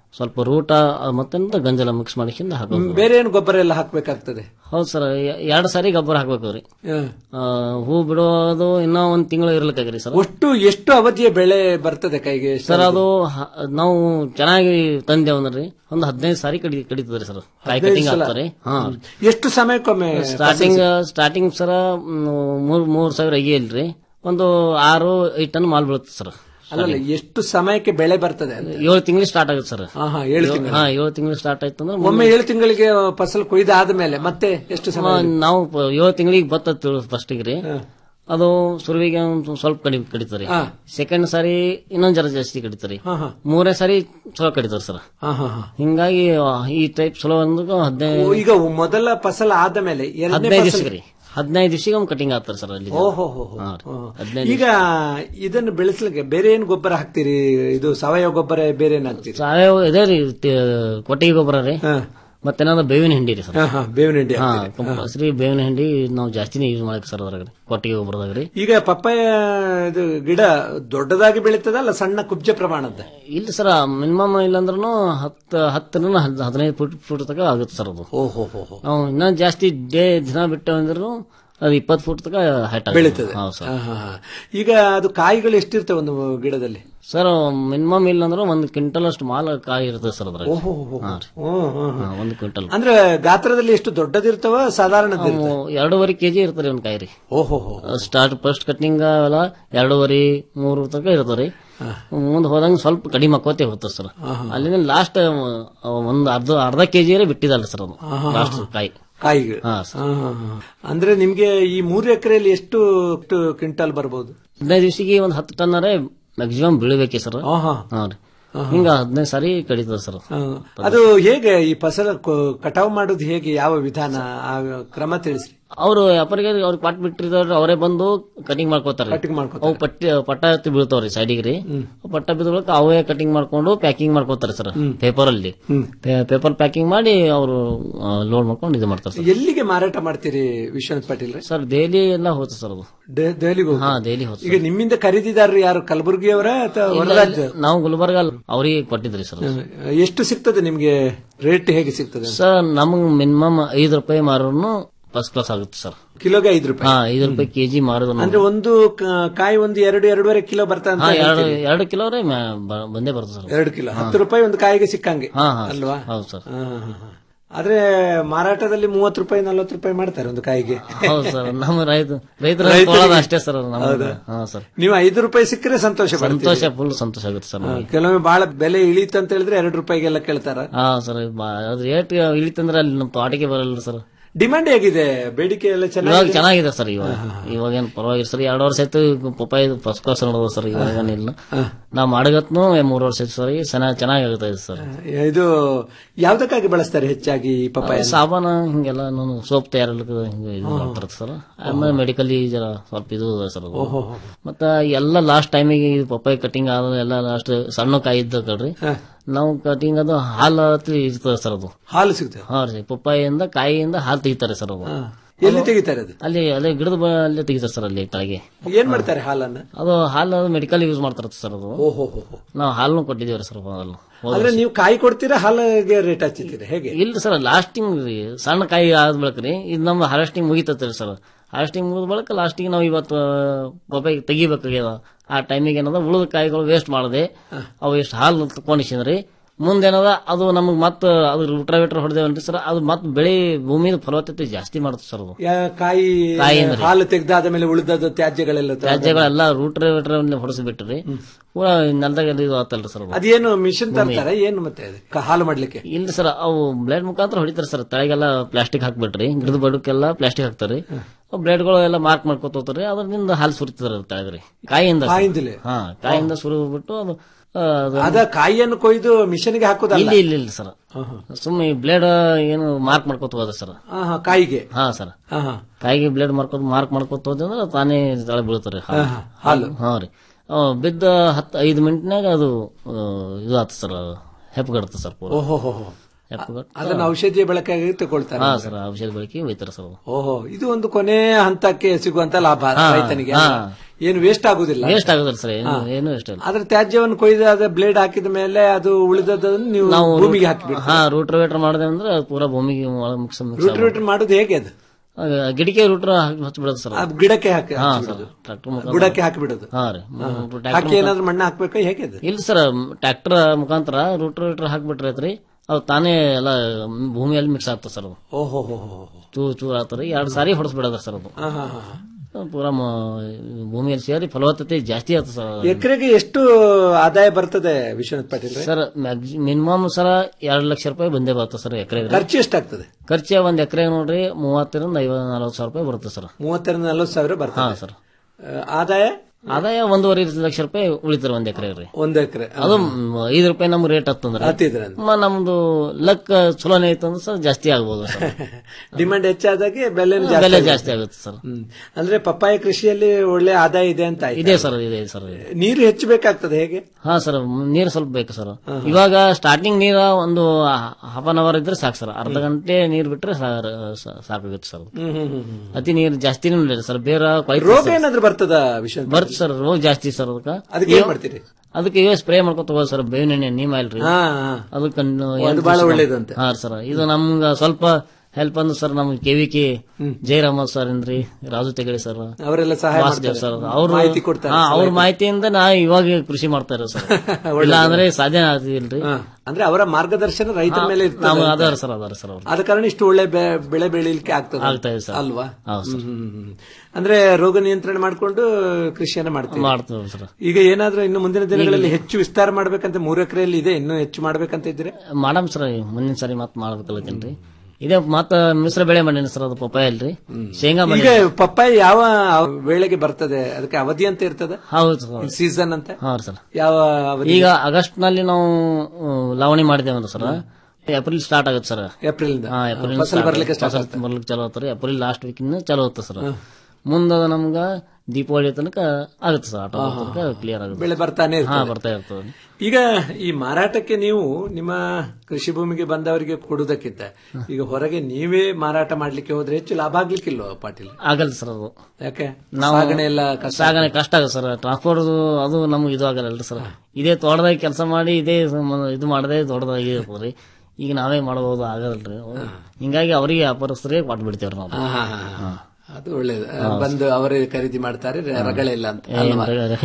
ಸ್ವಲ್ಪ ರೂಟ ಮತ್ತೆ ಗಂಜಲ ಮಿಕ್ಸ್ ಮಾಡಿಕೊಂಡು ಹಾಕೋದು ಬೇರೆ ಏನು ಗೊಬ್ಬರ ಎಲ್ಲ ಹಾಕ್ಬೇಕಾಗ್ತದೆ ಹೌದು ಸರ್ ಎರಡು ಸಾರಿ ಗೊಬ್ಬರ ಹಾಕ್ಬೇಕು ರೀ ಹ್ಮ್. ಆ, ಹೂ ಬಿಡೋದು ಇನ್ನೂ ಒಂದ್ ತಿಂಗಳು ಇರ್ಲಿಕ್ಕಾಗ್ರಿ ಸರ್ ಒಟ್ಟು ಎಷ್ಟು ಅವಧಿಯ ಬೆಳೆ ಬರ್ತದೆ ಕೈಗೆ ಸರ್ ಅದು ಹ- ನಾವು ಚೆನ್ನಾಗಿ ತಂದೆವು ಅಂದ್ರಿ ಒಂದು ಹದಿನೈದು ಸಾರಿ ಕಡಿ ಕಡಿತದ್ರಿ ಸರ್ ಕಾಯಿ ಹದಿನೈದು ಕಟಿಂಗ್ ಸಲ? ಆಗ್ತಾರೆ ಹಾ ಹ್ಮ್. ಎಷ್ಟು ಸಮಯಕ್ಕೊಮ್ಮೆ ಸ್ಟಾರ್ಟಿಂಗ್ ಸ್ಟಾರ್ಟಿಂಗ್ ಸರ ಮ್, ಮೂರ್ ಮೂರ್ ಸಾವಿರ ಅಗಿ ಇಲ್ರಿ ಒಂದು ಆರು ಐದು ಟನ್ ಮಾಲ್ ಬೀಳುತ್ತೆ ಸರ್ ಅಲ್ಲಲ್ಲ ಎಷ್ಟು ಸಮಯಕ್ಕೆ ಬೆಳೆ ಬರ್ತದೆ ಅಂತ ಏಳು ತಿಂಗಳಿಗೆ ಸ್ಟಾರ್ಟ್ ಆಗುತ್ತೆ ಸರ್ ಹಾ, ಹಾ, ಏಳು ತಿಂಗಳು. ಹಾ ಏಳು ತಿಂಗಳು ಸ್ಟಾರ್ಟ್ ಆಯ್ತು ಅಂದ್ರೆ ಒಮ್ಮೆ ಏಳು ತಿಂಗಳಿಗೆ ಫಸಲು ಕೊಯ್ದಾದ ಮೇಲೆ ಮತ್ತೆ ಎಷ್ಟು ಸಮಯ ಮ- ನಾವು ಪ- ಏಳು ತಿಂಗಳಿಗೆ ಬತ್ತ ಫಸ್ಟಿಗೆ ರೀ ಅದು ಸುರುವಿಗೆ ಒಂದ್ ಸ್ವಲ್ಪ ಕಡಿ ಕಡಿತಾರೆ ಹಾ. ಸೆಕೆಂಡ್ ಸಾರಿ ಇನ್ನೊಂದ್ ಜರ ಜಾಸ್ತಿ ಕಡಿತಾರೆ ಹಾ, ಹಾ. ಮೂರನೇ ಸಾರಿ ಚಲೋ ಕಡಿತಾರೆ ಸರ್ ಹಾ, ಹಾ, ಹಾ. ಹಿಂಗಾಗಿ ಆ, ಈ ಟೈಪ್ ಚಲೋ ಒಂದು ಓ, ಹದಿನೈದು ಈಗ ಮೊದಲ ಫಸಲ ಆದ ಮೇಲೆ ಎರಡನೇ ಹದಿನೈದು ಫಸಲು ದಿವಸಕ್ಕೆ ರೀ ಹದಿನೈದು ದಿವಸಿಗೆ ಒಂದು ಕಟಿಂಗ್ ಆಗ್ತಾರೆ ಸರ್ ಅಲ್ಲಿ ಓಹೋ ಹೋ, ಹೋ. ಹಾ ರೀ. ಹೋ. ಹದಿನೈದು ಈಗ ಇದನ್ನು ಬೆಳೆಸಲಿಕ್ಕೆ ಬೇರೆ ಏನ್ ಗೊಬ್ಬರ ಹಾಕ್ತೀರಿ ಇದು ಸಾವಯವ ಗೊಬ್ಬರ ಬೇರೆ ಏನ್ ಹಾಕ್ತೀರಿ ಸಾವಯವ ಇದೇ ರೀ ತೆ- ಕೊಟ್ಟಿಗೆ ಗೊಬ್ಬರ ರೀ ಮತ್ತೇನಾದ್ರು ಬೇವಿನ ಹಿಂಡಿ ರೀ ಸರ್ ಹಾ, ಹಾ, ಬೇವಿನ ಹಿಂಡಿ ಹಾ ಹಾಕ್ತೀರಿ. ಕಂಪಲ್ಸರಿ ಬೇವಿನ ಹಿಂಡಿ ನಾವು ಜಾಸ್ತಿನೇ ಯೂಸ್ ಮಾಡಕ್ ಸರ್ ಅದ್ರಾಗ ರೀ. ಕೊಟ್ಟಿಗೆ ಗೊಬ್ಬರದಾಗ ರೀ ಈಗ ಪಪ್ಪಾಯ ಇದು ಗಿಡ ದೊಡ್ಡದಾಗಿ ಬೆಳೀತದ ಅಲ್ಲ ಸಣ್ಣ ಕುಬ್ಜ ಪ್ರಮಾಣದ ಇಲ್ಲ ಸರ್ ಮಿನಿಮಮ್ ಇಲ್ಲಾಂದ್ರೂ ಹತ್ತು ಹತ್ತರಿಂದ ಹದ್- ಹದಿನೈದು ಫುಟ್ ಫುಟ್ ತನಕ ಆಗುತ್ತೆ ಸರ್ ಅದು ಓಹೋ ಹೋ ಹೋ. ನಾವು ಇನ್ನೂ ಜಾಸ್ತಿ ಡೇ ದಿನ ಬಿಟ್ಟು ಅಂದ್ರೂ ಅದು ಇಪ್ಪತ್ತು ಫುಟ್ ತನಕ ಹೈಟ್ ಬೆಳೀತದೆ ಹೌದು ಸರ್ ಹಾ, ಹಾ, ಹಾ. ಈಗ ಅದು ಕಾಯಿಗಳು ಎಷ್ಟಿರ್ತವೆ ಒಂದು ಗಿಡದಲ್ಲಿ ಸರ್ ಮಿನಿಮಮ್ ಇಲ್ಲ ಅಂದ್ರೆ ಒಂದು ಕ್ವಿಂಟಲ್ ಅಷ್ಟು ಮಾಲ್ ಕಾಯಿ ಇರ್ತದೆ ಸರ್ ಅದ್ರಾಗ ಓಹೋ ಹೋ, ಹೋ. ಹಾ ರೀ. ಹ್ಮ್, ಹ್ಮ್, ಹ್ಮ್. ಹಾ, ಒಂದು ಕ್ವಿಂಟಲ್ ಅಂದ್ರೆ ಗಾತ್ರದಲ್ಲಿ ಎಷ್ಟು ದೊಡ್ಡದಿರ್ತವ ಸಾಧಾರಣ ಅವು ಎರಡೂವರೆ ಕೆಜಿ ಇರ್ತಾರೆ ಒಂದ್ ಕಾಯಿ ರೀ ಓಹೋ ಹೋ. ಸ್ಟಾರ್ಟ್ ಫಸ್ಟ್ ಕಟ್ಟಿಂಗ್ ಅವೆಲ್ಲ ಎರಡೂವರೆ ಮೂರು ತನಕ ಇರ್ತಾವ್ರಿ ಮುಂದೆ ಹೋದಂಗ ಸ್ವಲ್ಪ ಕಡಿಮೆ ಆಕೋತೆ ಹೋಗ್ತದೆ ಸರ್ ಅಲ್ಲಿಂದ ಲಾಸ್ಟ್ ಒಂದು ಅರ್ಧ ಅರ್ಧ ಕೆಜಿ ಬಿಟ್ಟಿದಲ್ಲ ಸರ್ ಅದು ಆಹಾ. ಲಾಸ್ಟ್ ಕಾಯಿ ಕಾಯಿಗಳು ಹಾ ಹಾ, ಹಾ, ಹಾ. ಅಂದ್ರೆ ನಿಮ್ಗೆ ಈ ಮೂರು ಎಕರೆಯಲ್ಲಿ ಎಷ್ಟು ಎಷ್ಟು ಕ್ವಿಂಟಾಲ್ ಬರ್ಬೋದು ಹದಿನೈದು ದಿವಸಿಗೆ ಒಂದು ಹತ್ತು ಟನ್ನರೇ ಮ್ಯಾಕ್ಸಿಮಮ್ ಬೀಳಬೇಕಿ ಸರ್ ಆಹಾ. ಹಾ ರೀ ಹಿಂಗ ಹದಿನೈದು ಸಾರಿ ಕಡಿತದ ಸರ್ ಹಾ. ಅದು ಹೇಗೆ ಈ ಫಸಲ ಕೊ- ಕಟಾವು ಮಾಡೋದು ಹೇಗೆ ಯಾವ ವಿಧಾನ ಆ ಕ್ರಮ ತಿಳಿಸ್ರಿ ಅವರು ವ್ಯಾಪಾರಿಗೆ ಅವ್ರಿಗೆ ಪಟ್ ಬಿಟ್ಟಿರ್ತಾವ್ರಿ ಅವರೇ ಬಂದು ಕಟಿಂಗ್ ಮಾಡ್ಕೋತಾರೆ Cutting ಮಾಡ್ಕೊತಾರೆ. ಅವು ಪಟ್ಟಿ ಪಟ್ಟ ಎತ್ತಿ ಬೀಳ್ತಾವ್ರಿ ಸೈಡಿಗೆ ರೀ ಪಟ್ಟ ಬಿದ್ದ ಬಳಿಕ ಅವೇ ಕಟಿಂಗ್ ಮಾಡ್ಕೊಂಡು ಪ್ಯಾಕಿಂಗ್ ಮಾಡ್ಕೋತಾರೆ ಸರ್ ಪೇಪರ್ ಅಲ್ಲಿ ಪೇಪರ್ ಪ್ಯಾಕಿಂಗ್ ಮಾಡಿ ಅವರು ಲೋಡ್ ಮಾಡ್ಕೊಂಡು ಇದು ಮಾಡ್ತಾರೆ ಸರ್ ಎಲ್ಲಿಗೆ ಮಾರಾಟ ಮಾಡ್ತೀರಿ ವಿಶ್ವನಾಥ್ ಪಾಟೀಲ್ ರೇ? ಸರ್ ಡೈಲಿ ಎಲ್ಲ ಹೋಗುತ್ತೆ ಸರ್ ಅದು ಡೆ- ದೆಹಲಿಗೆ ಹೋಗಿ ಹಾ ಡೈಲಿ ಹೋಗುತ್ತೆ ಈಗ ನಿಮ್ಮಿಂದ ಖರೀದಿದಾರರು ಯಾರು ಕಲಬುರಗಿಯವರ ಅಥವಾ ಇಲ್ಲ, ಹೊರರಾಜ್ಯ ಇಲ್ಲ, ನಾವು ಗುಲ್ಬರ್ಗ ಅವರಿಗೆ ಕೊಟ್ಟಿದ್ರಿ ಸರ್ ಎಷ್ಟು ಸಿಗ್ತದೆ ನಿಮ್ಗೆ ರೇಟ್ ಹೇಗೆ ಸಿಗ್ತದೆ ಸರ್ ನಮಗ್ ಮಿನಿಮಮ್ ಐದು ರೂಪಾಯಿ ಮಾರೋನು ಫಸ್ಟ್ ಕ್ಲಾಸ್ ಆಗುತ್ತೆ ಸರ್ ಕಿಲೋಗೆ ಐದು ರೂಪಾಯಿ ಹಾ ಐದು ರೂಪಾಯಿ ಕೆಜಿ ಮಾರೋದು ನಾವು. ಅಂದ್ರೆ ಒಂದು ಕ- ಕಾಯಿ ಒಂದು ಎರಡು ಎರಡೂವರೆ ಕಿಲೋ ಬರ್ತಾ ಅಂತ ಹಾ ಎರಡು ಹೇಳ್ತೀರಿ. ಎರಡು ಕಿಲೋ ರೇ ಬಂದೇ ಬರುತ್ತೆ ಸರ್ ಎರಡು ಕಿಲೋ ಹತ್ತು ರೂಪಾಯಿ ಒಂದು ಕಾಯಿಗೆ ಸಿಕ್ಕಂಗೆ ಹಾ ಹಾ ಅಲ್ವಾ ಹೌದು ಸರ್ ಹಾ, ಹಾ, ಹಾ. ಆದ್ರೆ ಮಾರಾಟದಲ್ಲಿ ಮೂವತ್ತು ರೂಪಾಯಿ ನಲ್ವತ್ತು ರೂಪಾಯಿ ಮಾಡ್ತಾರೆ ಒಂದು ಕಾಯಿಗೆ ಹೌದು ಸರ್ ನಮ್ಮ ರೈತ ರೈತರ ರೈತರಿಗೆ- ತೊಗೊಳೋದು ಅಷ್ಟೇ ಸರ್ ನಮ್ಗೆ. ಹೌದಾ? ಹಾ ಸರ್ ನೀವು ಐದು ರೂಪಾಯಿ ಸಿಕ್ಕರೆ ಸಂತೋಷ ಪಡ್ತೀರಿ. ಸಂತೋಷ ಫುಲ್ ಸಂತೋಷ ಆಗುತ್ತೆ ಸರ್ ಹಾ, ನಮಗೆ. ಕೆಲವೊಮ್ಮೆ ಬಹಳ ಬೆಲೆ ಇಳೀತು ಅಂತ ಹೇಳಿದ್ರೆ ಎರಡು ರೂಪಾಯಿಗೆಲ್ಲ ಕೇಳ್ತಾರ ಹಾ ಸರ್ ಬಾ- ಅದು ರೇಟ್ ಇಳಿತಂದ್ರೆ ಅಲ್ಲಿ ನಮ್ಮ ತೋಟಕ್ಕೆ ಬರಲ್ಲ ಸರ್ ಡಿಮಾಂಡ್ ಹೇಗಿದೆ ಬೇಡಿಕೆ ಎಲ್ಲ ಇವಾಗ ಚೆನ್ನಾಗಿ ಚೆನ್ನಾಗಿದೆ ಸರ್ ಇವಾಗ ಇವಾಗ ಏನು ಪರವಾಗಿಲ್ಲ ಸರ್ ಎರಡು ವರ್ಷ ಆಯ್ತು ಪಪ್ಪಾಯಿ ಫಸ್ಟ್ ಕ್ಲಾಸ್ ನೋಡೋದು ಸರ್ ಇವಾಗ ಏನಿಲ್ಲ ನಾ ಮಾಡಗತ್ನು ಮೂರು ವರ್ಷ ಆಯ್ತು ಸರ್ ಈಗ ಚೆನ್ನಾಗಿ ಚೆನ್ನಾಗಿ ಆಗ್ತಾ ಇದೆ ಸರ್ ಇದು ಯಾವ್ದಕ್ಕಾಗಿ ಬಳಸ್ತಾರೆ ಹೆಚ್ಚಾಗಿ ಈ ಪಪ್ಪಾಯ ಸಾಬಾನ ಹಿಂಗೆಲ್ಲ ನಾನು ಸೋಪ್ ತಯಾರಲಿಕ್ಕೆ ಹಿಂಗೆ ಇದು ಮಾಡ್ತಾರೆ ಸರ್ ಆಮೇಲೆ ಮೆಡಿಕಲ್ ಜರ ಸ್ವಲ್ಪ ಇದು ಅದ ಸರ್ ಅದು. ಓಹೋ. ಮತ್ತ ಎಲ್ಲ ಲಾಸ್ಟ್ ಟೈಮಿಗೆ ಇದು ಪಪ್ಪಾಯಿ ಕಟಿಂಗ್ ಆದ ಎಲ್ಲ ಲಾಸ್ಟ್ ಸಣ್ಣ ಕಾಯಿ ಇದ್ದ ಕಳ್ರಿ ನಾವು ಕಟಿಂಗ್ ಅದು ಹಾಲು ಇರ್ತದೆ ಸರ್ ಅದು ಹಾಲು ಸಿಗ್ತದೆ ಹಾ ರೀ ಪಪ್ಪಾಯಿಯಿಂದ ಕಾಯಿಯಿಂದ ಹಾಲು ತೆಗಿತಾರೆ ಸರ್ ಅದು ಎಲ್ಲಿ ತೆಗಿತಾರೆ ಅದು ಅಲ್ಲಿ ಅಲ್ಲೇ ಗಿಡದ ಬ- ಅಲ್ಲೇ ತೆಗಿತಾರೆ ಸರ್ ಅಲ್ಲಿ ಕೆಳಗೆ ಏನ್ ಮಾಡ್ತಾರೆ ಹಾಲನ್ನ ಅದು ಹಾಲು ಮೆಡಿಕಲ್ ಯೂಸ್ ಮಾಡ್ತಾರೆ ಸರ್ ಅದು ಓಹೋ ಹೋ ಹೋ. ನಾವು ಹಾಲು ಕೊಟ್ಟಿದ್ದೀವಿ ಸರ್ ಮೊದಲು ಹೋದ ಅಂದ್ರೆ ವರ್ಷ. ನೀವು ಕಾಯಿ ಕೊಡ್ತೀರಾ ಹಾಲಿಗೆ ರೇಟ್ ಹಚ್ಚಿದ್ದೀರಾ ಹೇಗೆ ಇಲ್ಲ ಸರ್ ಲಾಸ್ಟಿಂಗ್ ರೀ ಸಣ್ಣ ಕಾಯಿ ಆದ ಬಳಿಕ ರೀ ಇದು ನಮ್ಮ ಹಾರ್ವೆಸ್ಟಿಂಗ್ ಮುಗಿತತ್ರಿ ಸರ್ ಹಾರ್ವೆಸ್ಟಿಂಗ್ ಮುಗಿದ ಬಳಿಕ ಲಾಸ್ಟಿಗೆ ನಾವು ಇವತ್ತು ಪಪ್ಪಾಯಿ ತೆಗಿಬೇಕಾಗ್ಯದ ಆ ಟೈಮಿಗೆ ಏನದ ಉಳಿದ ಕಾಯಿಗಳು ವೇಸ್ಟ್ ಮಾಡದೆ ಅವು ಎಷ್ಟು ಹಾಲು ತಕೊಂಡಿಸಿದ್ರಿ ಮುಂದೇನದ ಅದು ನಮಗೆ ಮತ್ತೆ ಅದು ರೂಟ್ರಾವೇಟ್ರ್ ಹೊಡೆದೇವನ್ರಿ ಸರ್ ಅದು ಮತ್ತೆ ಬೆಳೆ ಭೂಮಿದ ಫಲವತ್ತತೆ ಜಾಸ್ತಿ ಮಾಡುತ್ತೆ ಸರ್ ಅದು ಯಾ- ಕಾಯಿ ಕಾಯಿ ಅಂದ್ರೆ? ಹಾಲು ತೆಗ್ದಾದ ಮೇಲೆ ಉಳಿದದ್ದು ತ್ಯಾಜ್ಯಗಳೆಲ್ಲ ತ- ತ್ಯಾಜ್ಯಗಳೆಲ್ಲ ರೂಟ್ರಾವೇಟ್ರ್ ಹೊಡೆಸಿಬಿಟ್ರಿ ಪೂರಾ ನೆಲದಾಗ ಇದು ಆತಲ್ರಿ ಸರ್ ಅದು ಅದೇನು ಮಿಷನ್ ತರ್ತಾರ ಏನು ಮತ್ತೆ ಅದು? ಕ- ಹಾಲು ಮಾಡ್ಲಿಕ್ಕೆ ಇಲ್ಲ ಸರ್ ಅವು ಬ್ಲೇಡ್ ಮುಖಾಂತರ ಹೊಡಿತಾರೆ ಸರ್ ತಳಗೆಲ್ಲ ಪ್ಲಾಸ್ಟಿಕ್ ಹಾಕ್ಬಿಟ್ರಿ ಗಿಡದ ಬಡಕ್ಕೆಲ್ಲ ಪ್ಲಾಸ್ಟಿಕ್ ಹಾಕ್ತಾರ್ರಿ ಬ್ಲೇಡ್ಗಳು ಎಲ್ಲ ಮಾರ್ಕ್ ಮಾಡ್ಕೊತ ಹೋಗ್ತಾರ್ರಿ ಅದರಿಂದ ಹಾಲು ಸುರಿತಾರ ತೆಳಗ್ರಿ ಕಾಯಿಯಿಂದ sir. ಕಾಯಿಂದಲೇ? ಹಾ ಕಾಯಿಂದ ಸುರಿದ್ಬಿಟ್ಟು ಅದು ಆ, ಅದು- ಅದ ಕಾಯಿಯನ್ನು ಕೊಯ್ದು ಮಿಷನ್ಗೆ ಹಾಕೋದಲ್ಲ ಇಲ್ಲ ಇಲ್ಲ ಇಲ್ಲ ಸರ್ ಸುಮ್ಮನೆ ಬ್ಲೇಡ್ ಏನು ಮಾರ್ಕ್ ಮಾಡ್ಕೊತ ಹೋದ ಸರ್ ಹಾ, ಹಾ, ಕಾಯಿಗೆ ಹಾ ಸರ್ ಹಾ, ಹಾ. ಕಾಯಿಗೆ ಬ್ಲೇಡ್ ಮಾರ್ಕೋತ ಮಾರ್ಕ್ ಮಾಡ್ಕೊತ ಹೋದ ಅಂದ್ರೆ ತಾನೇ ತಳ ಬೀಳ್ತಾರೆ ಹಾ, ಹಾ, ಹಾಲು. ಹಾ ರೀ ಆ, ಬಿದ್ದ ಹತ್ತು ಐದು ಮಿನಿಟ್ನಾಗ ಅದು ಆ, ಇದು ಆತ ಸರ್ ಹೆಪ್ಪಗಡುತ್ತೆ ಸರ್ ಪೂರ ಓಹೋ ಹೋ ಹೋ. ಹೆಪ್ಪಗಟ್ಟು ಅದನ್ನ ಔಷಧಿಯ ಬಳಕೆಯಾಗಿ ತಗೊಳ್ತಾರೆ ಹಾ ಸರ್ ಔಷಧ ಬಳಕೆ ಒಯ್ತಾರೆ ಸರ್ ಅದು. ಓಹೋ ಇದು ಒಂದು ಕೊನೆ ಹಂತಕ್ಕೆ ಸಿಗುವಂತ ಲಾಭ ಹಾ, ರೈತನಿಗೆ ಹಾ. ಏನು ವೇಸ್ಟ್ ಆಗುದಿಲ್ಲ ವೇಸ್ಟ್ ಆಗೋದಿಲ್ಲ ಸರ್ ಏನು ಹಾ. ಏನು ವೇಸ್ಟ್ ಇಲ್ಲ ಅದ್ರ ತ್ಯಾಜ್ಯವನ್ನು ಕೊಯ್ದು ಅದ ಬ್ಲೇಡ್ ಹಾಕಿದ ಮೇಲೆ ಅದು ಉಳಿದದನ್ನು ನೀವು ನಾವು ಭೂಮಿಗೆ ಹಾಕಿಬಿಡಿ ಹಾ ರೂಟ್ರವೇಟರ್ ಮಾಡಿದೆ ಅಂದ್ರೆ ಅದು ಪೂರಾ ಭೂಮಿಗೆ ಮಿಕ್ಸ್ ರೂಟ್ ಮಾಡೋದು ಹೇಗೆ ಅದು ಗಿಡಕ್ಕೆ ರೂಟ್ರ ಹಚ್ಬಿಡೋದು ಸರ್ ಆ ಗಿಡಕ್ಕೆ ಹಾಕಿ ಹಾ ಹಚ್ಬಿಡೋದು. ಸರ್ ಟ್ರ್ಯಾಕ್ಟರ್ ಮುಖಾಂತರ ಬುಡಕ್ಕೆ ಹಾಕಿಬಿಡೋದು ಹಾ ರೀ ಹಾ. ಟ್ರ್ಯಾಕ್ಟರ್ ಹಾಕಿ ಮುಖಾಂತರ- ಏನಾದ್ರು ಮಣ್ಣು ಹಾಕ್ಬೇಕಾ ಹೇಗೆ ಅದು ಇಲ್ಲ ಸರ್ ಟ್ರ್ಯಾಕ್ಟರ್ ಮುಖಾಂತರ ರೂಟ್ರವೇಟರ್ ಹಾಕ್ಬಿಟ್ರೆ ಐತ್ರಿ ಅದು ತಾನೇ ಎಲ್ಲ ಭೂಮಿಯಲ್ಲಿ ಮಿಕ್ಸ್ ಆಗ್ತದೆ ಸರ್ ಅದು ಓಹೋ ಹೋ ಚೂರ್ ಚೂರ್ ಆಗ್ತಾರೆ ಎರಡು ಸಾರಿ ಹೊಡೆಸ್ಬಿಡೋದ ಸರ್ ಅದು ಹಾ ಹಾ ಹಾ ಪೂರಾ ಮ- ಭೂಮಿಯಲ್ಲಿ ಸೇರಿ ಫಲವತ್ತತೆ ಜಾಸ್ತಿ ಆಗ್ತದೆ ಸರ್ ಎಕರೆಗೆ ಎಷ್ಟು ಆದಾಯ ಬರ್ತದೆ Vishwanath Patil sir minimum sir ಎರಡು ಲಕ್ಷ ರೂಪಾಯಿ ಬಂದೇ ಬರುತ್ತೆ ಸರ್ ಎಕರೆ ಖರ್ಚು ಎಷ್ಟಾಗ್ತದೆ ಖರ್ಚು ಒಂದ್ ಎಕರೆ ನೋಡ್ರಿ ಮೂವತ್ತರಿಂದ ಐವತ್ ನಲವತ್ತು ಸಾವಿರ ರೂಪಾಯಿ ಬರುತ್ತೆ ಸರ್ ಮೂವತ್ತರಿಂದ ನಲವತ್ತು ಸಾವಿರ ಹಾ ಬರ್ತದೆ ಸರ್ ಆ, ಆದಾಯ ಆದಾಯ ಒಂದೂವರೆ ಲಕ್ಷ ರೂಪಾಯಿ ಉಳಿತಾರೆ ಒಂದ್ ಎಕರೆ ರೀ ಒಂದ್ ಎಕರೆ ಅದು ಮ್, ಐದು ರೂಪಾಯಿ ನಮ್ ರೇಟ್ ಹತ್ತಂದ್ರೆ ಹತ್ತಿದ್ರೆ ಮ- ನಮ್ದು ಲಕ್ ಚಲೋನೇ ಐತೆ ಅಂದ್ರೆ ಸರ್ ಜಾಸ್ತಿ ಆಗ್ಬೋದು ಸರ್ ಡಿಮಾಂಡ್ ಹೆಚ್ಚಾದಾಗೆ ಬೆಲೆ ಬೆಲೆ ಜಾಸ್ತಿ ಆಗುತ್ತೆ ಸರ್ ಅಂದ್ರೆ ಪಪ್ಪಾಯ ಕೃಷಿಯಲ್ಲಿ ಒಳ್ಳೆ ಆದಾಯ ಇದೆ ಅಂತ ಆಯ್ತು ಇದೆ ಸರ್ ಇದೆ ಸರ್ ಇದೆ. ನೀರು ಹೆಚ್ಚು ಬೇಕಾಗ್ತದೆ ಹೇಗೆ ಹಾ ಸರ್ ನೀರು ಸ್ವಲ್ಪ ಬೇಕು ಸರ್ ಇವಾಗ ಸ್ಟಾರ್ಟಿಂಗ್ ನೀರ ಒಂದು ಹಾಫ್ ಅನ್ ಅವರ್ ಇದ್ರೆ ಸಾಕು ಸರ್ ಅರ್ಧ ಗಂಟೆ ನೀರು ಬಿಟ್ರೆ ಸಾ- ಸಾ- ಸಾಕಾಗುತ್ತೆ ಸರ್ ಹ್ಮ್ ಹ್ಮ್ ಹ್ಮ್ ಹ್ಮ್. ಅತಿ ನೀರು ಜಾಸ್ತಿನೂ ಇಲ್ಲ ಸರ್ ಬೇರೆ ರೋಗ ಏನಾದ್ರು ಬರ್ತದ ವಿಶ್ವನಾಥ್ ಬರ್ತ್ ಸರ್ ರೋಗ ಜಾಸ್ತಿ ಸರ್ ಅದಕ್ಕೆ ಅದಕ್ಕೆ ಏನ್ ಮಾಡ್ತೀರಿ ಅದಕ್ಕೆ ಇವೇ ಸ್ಪ್ರೇ ಮಾಡ್ಕೊತ ಹೋಗೋದು ಸರ್ ಬೇವಿನ ಎಣ್ಣೆ ನೀಮ್ ಆಯಿಲ್ ರೀ ಹಾ, ಹಾ. ಅದಕ್ಕೆ ಅದು ಬಹಳ ಒಳ್ಳೇದಂತೆ. ಹಾ ಸರ್ ಇದು ನಮ್ಗ ಸ್ವಲ್ಪ ಹೆಲ್ಪ್ ಅಂದ್ರೆ ಸರ್ ನಮ್ ಕೆವಿಕೆ ಜಯರಾಮ ಸರ್ ಅಂದ್ರಿ ರಾಜು ತೆಗಳಿ ಸರ್ ಅವರೆಲ್ಲ ಸಹಾಯ ವಾಸುದೇವ್ ಮಾಡ್ತಾರೆ. ಸರ್ ಅವ್ರು ಮಾಹಿತಿ ಕೊಡ್ತಾರೆ, ಹಾ, ಅವ್ರ ಸಲಹೆ ಮಾಹಿತಿಯಿಂದ ನಾ ಇವಾಗ ಕೃಷಿ ಮಾಡ್ತಾ ಇರೋ ಸರ್ ಇಲ್ಲ ಅಂದ್ರೆ ಸಾಧ್ಯ ಆಗ್ತಿಲ್ರಿ ಹಾ. ಅಂದ್ರೆ ಅವರ ಮಾರ್ಗದರ್ಶನ ರೈತರ ಮೇಲೆ ಇರ್ತದೆ ನಾವು ಅಂತ. ಅದಾರ ಸರ್ ಅದಾರ ಸರ್ ಅವ್ರು ಆದ ಕಾರಣ ಇಷ್ಟು ಒಳ್ಳೆ ಬೆ- ಬೆಳೆ ಬೆಳೀಲಿಕ್ಕೆ ಆಗ್ತದೆ ಆಗ್ತಾ ಇದೆ ಸರ್. ಅಲ್ವಾ ಹೌದು ಸರ್. ಹ್ಮ್, ಹ್ಮ್, ಹ್ಮ್. ಅಂದ್ರೆ ರೋಗ ನಿಯಂತ್ರಣ ಮಾಡ್ಕೊಂಡು ಕೃಷಿಯನ್ನ ಮಾಡ್ತೀವಿ ಮಾಡ್ತೀವಿ ಸರ್ ಈಗ ಏನಾದ್ರೂ ಇನ್ನು ಮುಂದಿನ ದಿನಗಳಲ್ಲಿ ಹೆಚ್ಚು ವಿಸ್ತಾರ ಮಾಡ್ಬೇಕಂತ ಮೂರು ಎಕರೆಯಲ್ಲಿ ಇದೆ ಇನ್ನೂ ಹೆಚ್ಚು ಮಾಡ್ಬೇಕಂತ ಇದ್ರೆ ಮಾಡಮ್ ಸರ್ ಮುಂದಿನ ಸಾರಿ ಮತ್ ಮಾಡ್ಬೇಕಲ್ಲತ್ತೀನ್ರಿ ಇದೇ ಮತ್ತ ಮಿಶ್ರ ಬೆಳೆ ಮಾಡೀನಿ ಸರ್ ಅದು ಪಪ್ಪಾಯ ಅಲ್ರಿ ಶೇಂಗಾ ಈಗ ಮಾಡಿ ಪಪ್ಪಾಯಿ ಯಾವ ವೇಳೆಗೆ ಬರ್ತದೆ ಅದಕ್ಕೆ ಅವಧಿ ಅಂತ ಇರ್ತದೆ ಹೌದು ಸರ್ ಸೀಸನ್ ಅಂತ ಹಾ ಸರ್ ಯಾವ ಅವಧಿ ಈಗ ಆಗಸ್ಟ್ ನಲ್ಲಿ ನಾವು ಆ, ಲಾವಣಿ ಮಾಡಿದೇವಂದ್ರೆ ಸರ್ ಏಪ್ರಿಲ್ ಸ್ಟಾರ್ಟ್ ಆಗುತ್ತೆ ಸರ್ ಏಪ್ರಿಲ್ ಹಾ ಏಪ್ರಿಲ್ ಫಸಲ್ ಬರ್ಲಿಕ್ಕೆ start ಫಸಲ್ ಬರ್ಲಿಕ್ಕೆ ಚಾಲು ಆಗ್ತಾರೆ ಏಪ್ರಿಲ್ ಲಾಸ್ಟ್ ವೀಕ್ ಚಾಲು ಆಗುತ್ತೆ ಸರ್ ಮುಂದ ನಮ್ಗ ದೀಪಾವಳಿ ತನಕ ಆಗುತ್ತೆ ಸರ್ ಆಟೋ ತನಕ ಕ್ಲಿಯರ್ ಆಗುತ್ತೆ ಬೆಳೆ ಬರ್ತಾನೆ ಹಾ ಇರ್ತದೆ. ಬರ್ತಾ ಇರ್ತದೆ ಈಗ ಈ ಮಾರಾಟಕ್ಕೆ ನೀವು ನಿಮ್ಮ ಕೃಷಿ ಭೂಮಿಗೆ ಬಂದವರಿಗೆ ಕೊಡುವುದಕ್ಕಿಂತ ಈಗ ಹೊರಗೆ ನೀವೇ ಮಾರಾಟ ಮಾಡ್ಲಿಕ್ಕೆ ಹೋದ್ರೆ ಹೆಚ್ಚು ಲಾಭ ಆಗ್ಲಿಕ್ಕಿಲ್ವ ಪಾಟೀಲ್ ಆಗಲ್ಲ ಸರ್ ಅದು ಯಾಕೆ ನಾವು ಸಾಗಣೆ ಎಲ್ಲ ಕಷ್ಟ ಸಾಗಣೆ ಕಷ್ಟ ಆಗುತ್ತೆ ಸರ್ ಟ್ರಾನ್ಸ್ಪೋರ್ಟ್ ಅದು ನಮ್ಗೆ ಇದು ಆಗಲ್ಲ ಸರ್ ಇದೇ ತೋಟದಾಗಿ ಕೆಲಸ ಮಾಡಿ ಇದೇ ಸಮ- ಇದು ಮಾಡದೆ ದೊಡ್ಡದಾಗಿ ಇರ್ತದ್ರಿ ಈಗ ನಾವೇ ಮಾಡಬಹುದು ಆಗಲ್ರಿ ಹಿಂಗಾಗಿ ಅವರಿಗೆ ವ್ಯಾಪಾರಸ್ಥರಿಗೆ ಕೊಟ್ಟು ಬಿಡ್ತೇವ್ರಿ ನಾವು ಹಾ, ಹಾ, ಹಾ, ಹಾ. ಅದು ಒಳ್ಳೇದು ಬಂದು ಅವರೇ ಖರೀದಿ ಮಾಡ್ತಾರೆ ರ- ರಗಳೆ ಇಲ್ಲ ಅಂತ ಅಲ್ವಾ?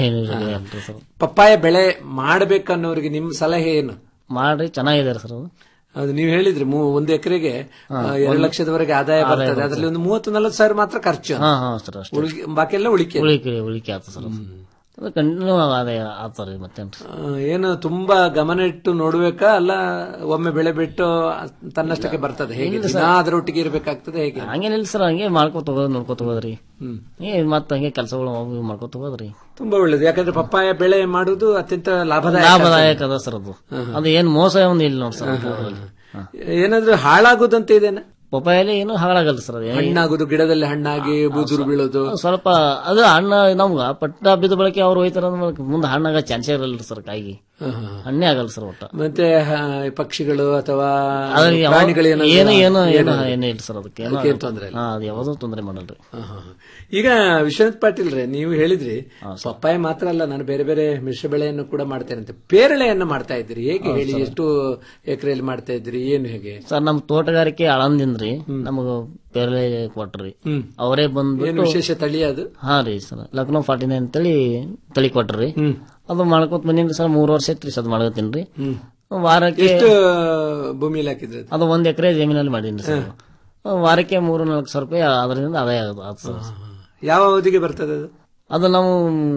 ಸರ್ ಪಪ್ಪಾಯ ಬೆಳೆ ಮಾಡ್ಬೇಕನ್ನೋರಿಗೆ ನಿಮ್ ಸಲಹೆ ಏನು ಮಾಡ್ರಿ ಚೆನ್ನಾಗಿದೆ ಸರ್ ಅದು ಅದು ನೀವು ಹೇಳಿದ್ರಿ ಮೂ- ಒಂದು ಎಕರೆಗೆ ಎರಡು ಲಕ್ಷದವರೆಗೆ ಆದಾಯ ಬರ್ತದೆ ಅದರಲ್ಲಿ ಒಂದು ಮೂವತ್ತು ನಲವತ್ತು ಸಾವಿರ ಮಾತ್ರ ಖರ್ಚು ಹಾ ಹಾ ಸರ್ ಅಷ್ಟೇ ಉಳ್ಗಿ- ಬಾಕಿ ಎಲ್ಲ ಉಳಿಕೆ ಉಳಿಕೆ ಉಳಿಕೆ ಆಗ್ತದೆ ಸರ್ ಅದು. ಅದು ಕಂಟಿನ್ಯೂ ಆದಾಯ ಆಗ್ತಾರೆ ಮತ್ತೇನ್ರಿ ಆ, ಏನು ತುಂಬಾ ಗಮನ ಇಟ್ಟು ನೋಡ್ಬೇಕಾ ಅಲ್ಲ ಒಮ್ಮೆ ಬೆಳೆ ಬಿಟ್ಟು ತನ್ನಷ್ಟಕ್ಕೆ ಬರ್ತದೆ ಹೇಗೆ ಇಲ್ಲ ದಿನ ಸರ್. ಅದರೊಟ್ಟಿಗೆ ಇರ್ಬೇಕಾಗ್ತದೆ ಹೇಗೆ ಹಂಗೇನಿಲ್ಲ ಸರ್ ಹಂಗೆ ಮಾಡ್ಕೊತ ಹೋಗೋದು ನೋಡ್ಕೊತ ಹೋಗೋದ್ರಿ ಹ್ಮ್. ಏ ಮತ್ತ ಹಂಗೆ ಕೆಲಸಗಳು ಅವು ಇವು ಮಾಡ್ಕೊತ ಹೋಗೋದ್ರಿ ತುಂಬಾ ಒಳ್ಳೇದು ಯಾಕಂದ್ರೆ ಪಪ್ಪಾಯ ಬೆಳೆ ಮಾಡುವುದು ಅತ್ಯಂತ ಲಾಭದಾಯಕ ಲಾಭದಾಯಕ ಅದ ಸರ್ ಅದು ಅದು ಏನ್ ಮೋಸ ಒಂದು ಇಲ್ಲ ನೋಡಿ ಸರ್ ಅದ್ರಲ್ಲಿ. ಏನಾದ್ರೂ ಹಾಳಾಗುದಂತ ಇದೇನ ಪಪ್ಪಾಯಲ್ಲಿ ಏನು ಹಾಳಾಗಲ್ಲ ಸರ್ ಅದು. ಹಣ್ಣಾಗುದು ಗಿಡದಲ್ಲಿ ಹಣ್ಣಾಗಿ ಬೂಜುರು ಬೀಳೋದು ಸ್ವಲ್ಪ ಅದು ಹಣ್ಣು ನಮ್ಗ ಪಟ್ಟ ಬಿದ್ದ ಬಳಕೆ ಅವ್ರು ಹೋಯ್ತಾರ ಮುಂದೆ ಹಣ್ಣಾಗ ಚಾನ್ಸೇ ಇರಲ್ಲ ಸರ್ ಕಾಯಿಗೆ ಹಣ್ಣೇ ಆಗಲ್ಲ ಸರ್ ಒಟ್ಟ ಮತ್ತೆ ಆ, ಪಕ್ಷಿಗಳು ಅಥವಾ ಅದ್ರಲ್ಲಿ ಯಾವ- ಪ್ರಾಣಿಗಳು ಏನಾದ್ರು- ಏನು ಏನು ಏನು ಏನಾದ್ರು- ಏನು ಇಲ್ಲ ಸರ್ ಅದಕ್ಕೆ ಅದಕ್ಕೆ ಏನ್ ತೊಂದ್ರೆ ಇಲ್ಲ ಹಾ ಅದು ಯಾವ್ದೋ ತೊಂದರೆ ಮಾಡಲ್ರಿ ಹಾ, ಹಾ, ಹಾ. ಈಗ ವಿಶ್ವನಾಥ್ ಪಾಟೀಲ್ ರೇ ನೀವು ಹೇಳಿದ್ರಿ ಪಪ್ಪಾಯ ಮಾತ್ರ ಅಲ್ಲ ನಾನು ಬೇರೆ ಬೇರೆ ಮಿಶ್ರ ಬೆಳೆಯನ್ನು ಕೂಡ ಮಾಡ್ತೇನೆ ಅಂತ ಪೇರಳೆಯನ್ನು ಮಾಡ್ತಾ ಇದ್ರಿ ಹೇಗೆ ಹೌದು ಹೇಳಿ ಸರ್. ಎಷ್ಟು ಎಕರೆಯಲ್ಲಿ ಮಾಡ್ತಾ ಇದ್ರಿ ಏನು ಹೇಗೆ ಸರ್ ನಮ್ ತೋಟಗಾರಿಕೆ ಆಳಂದಿಂದ್ರಿ ನಮಗ ಪೇರಳೆ ಕೊಟ್ರಿ ಹ್ಮ್. ಅವರೇ ಬಂದ್ಬಿಟ್ಟು ಏನು ವಿಶೇಷ ತಳಿ ಅದು ಹಾ ರೀ ಸರ್ ಲಕ್ನೋ ಫಾರ್ಟಿ ನೈನ್ ಅಂತೇಳಿ ತಳಿ ಕೊಟ್ರಿ ಅದು ಮಾಡ್ಕೊತ ಬಂದಿನ್ರಿ ಸರ್ ಮೂರ್ ವರ್ಷ ಐತ್ರಿ ಸದ್ ಮಾಡ್ಕೊತೀನಿ ವಾರಕ್ಕೆ ಎಷ್ಟು ಭೂಮಿಯಲ್ಲಿ ಹಾಕಿದ್ರಿ ಅದು? ಅದು ಒಂದ್ ಎಕರೆ ಜಮೀನಲ್ಲಿ ಮಾಡೀನಿ ಸರ್ ವಾರಕ್ಕೆ ಮೂರು ನಾಲ್ಕು ಸಾವಿರ ರೂಪಾಯಿ ಅದರಿಂದ ಆದಾಯ ಆಗೋದು ಆತ್ ಸರ್ ಯಾವ ಅವಧಿಗೆ ಬರ್ತದೆ ಅದು ಅದು ನಾವು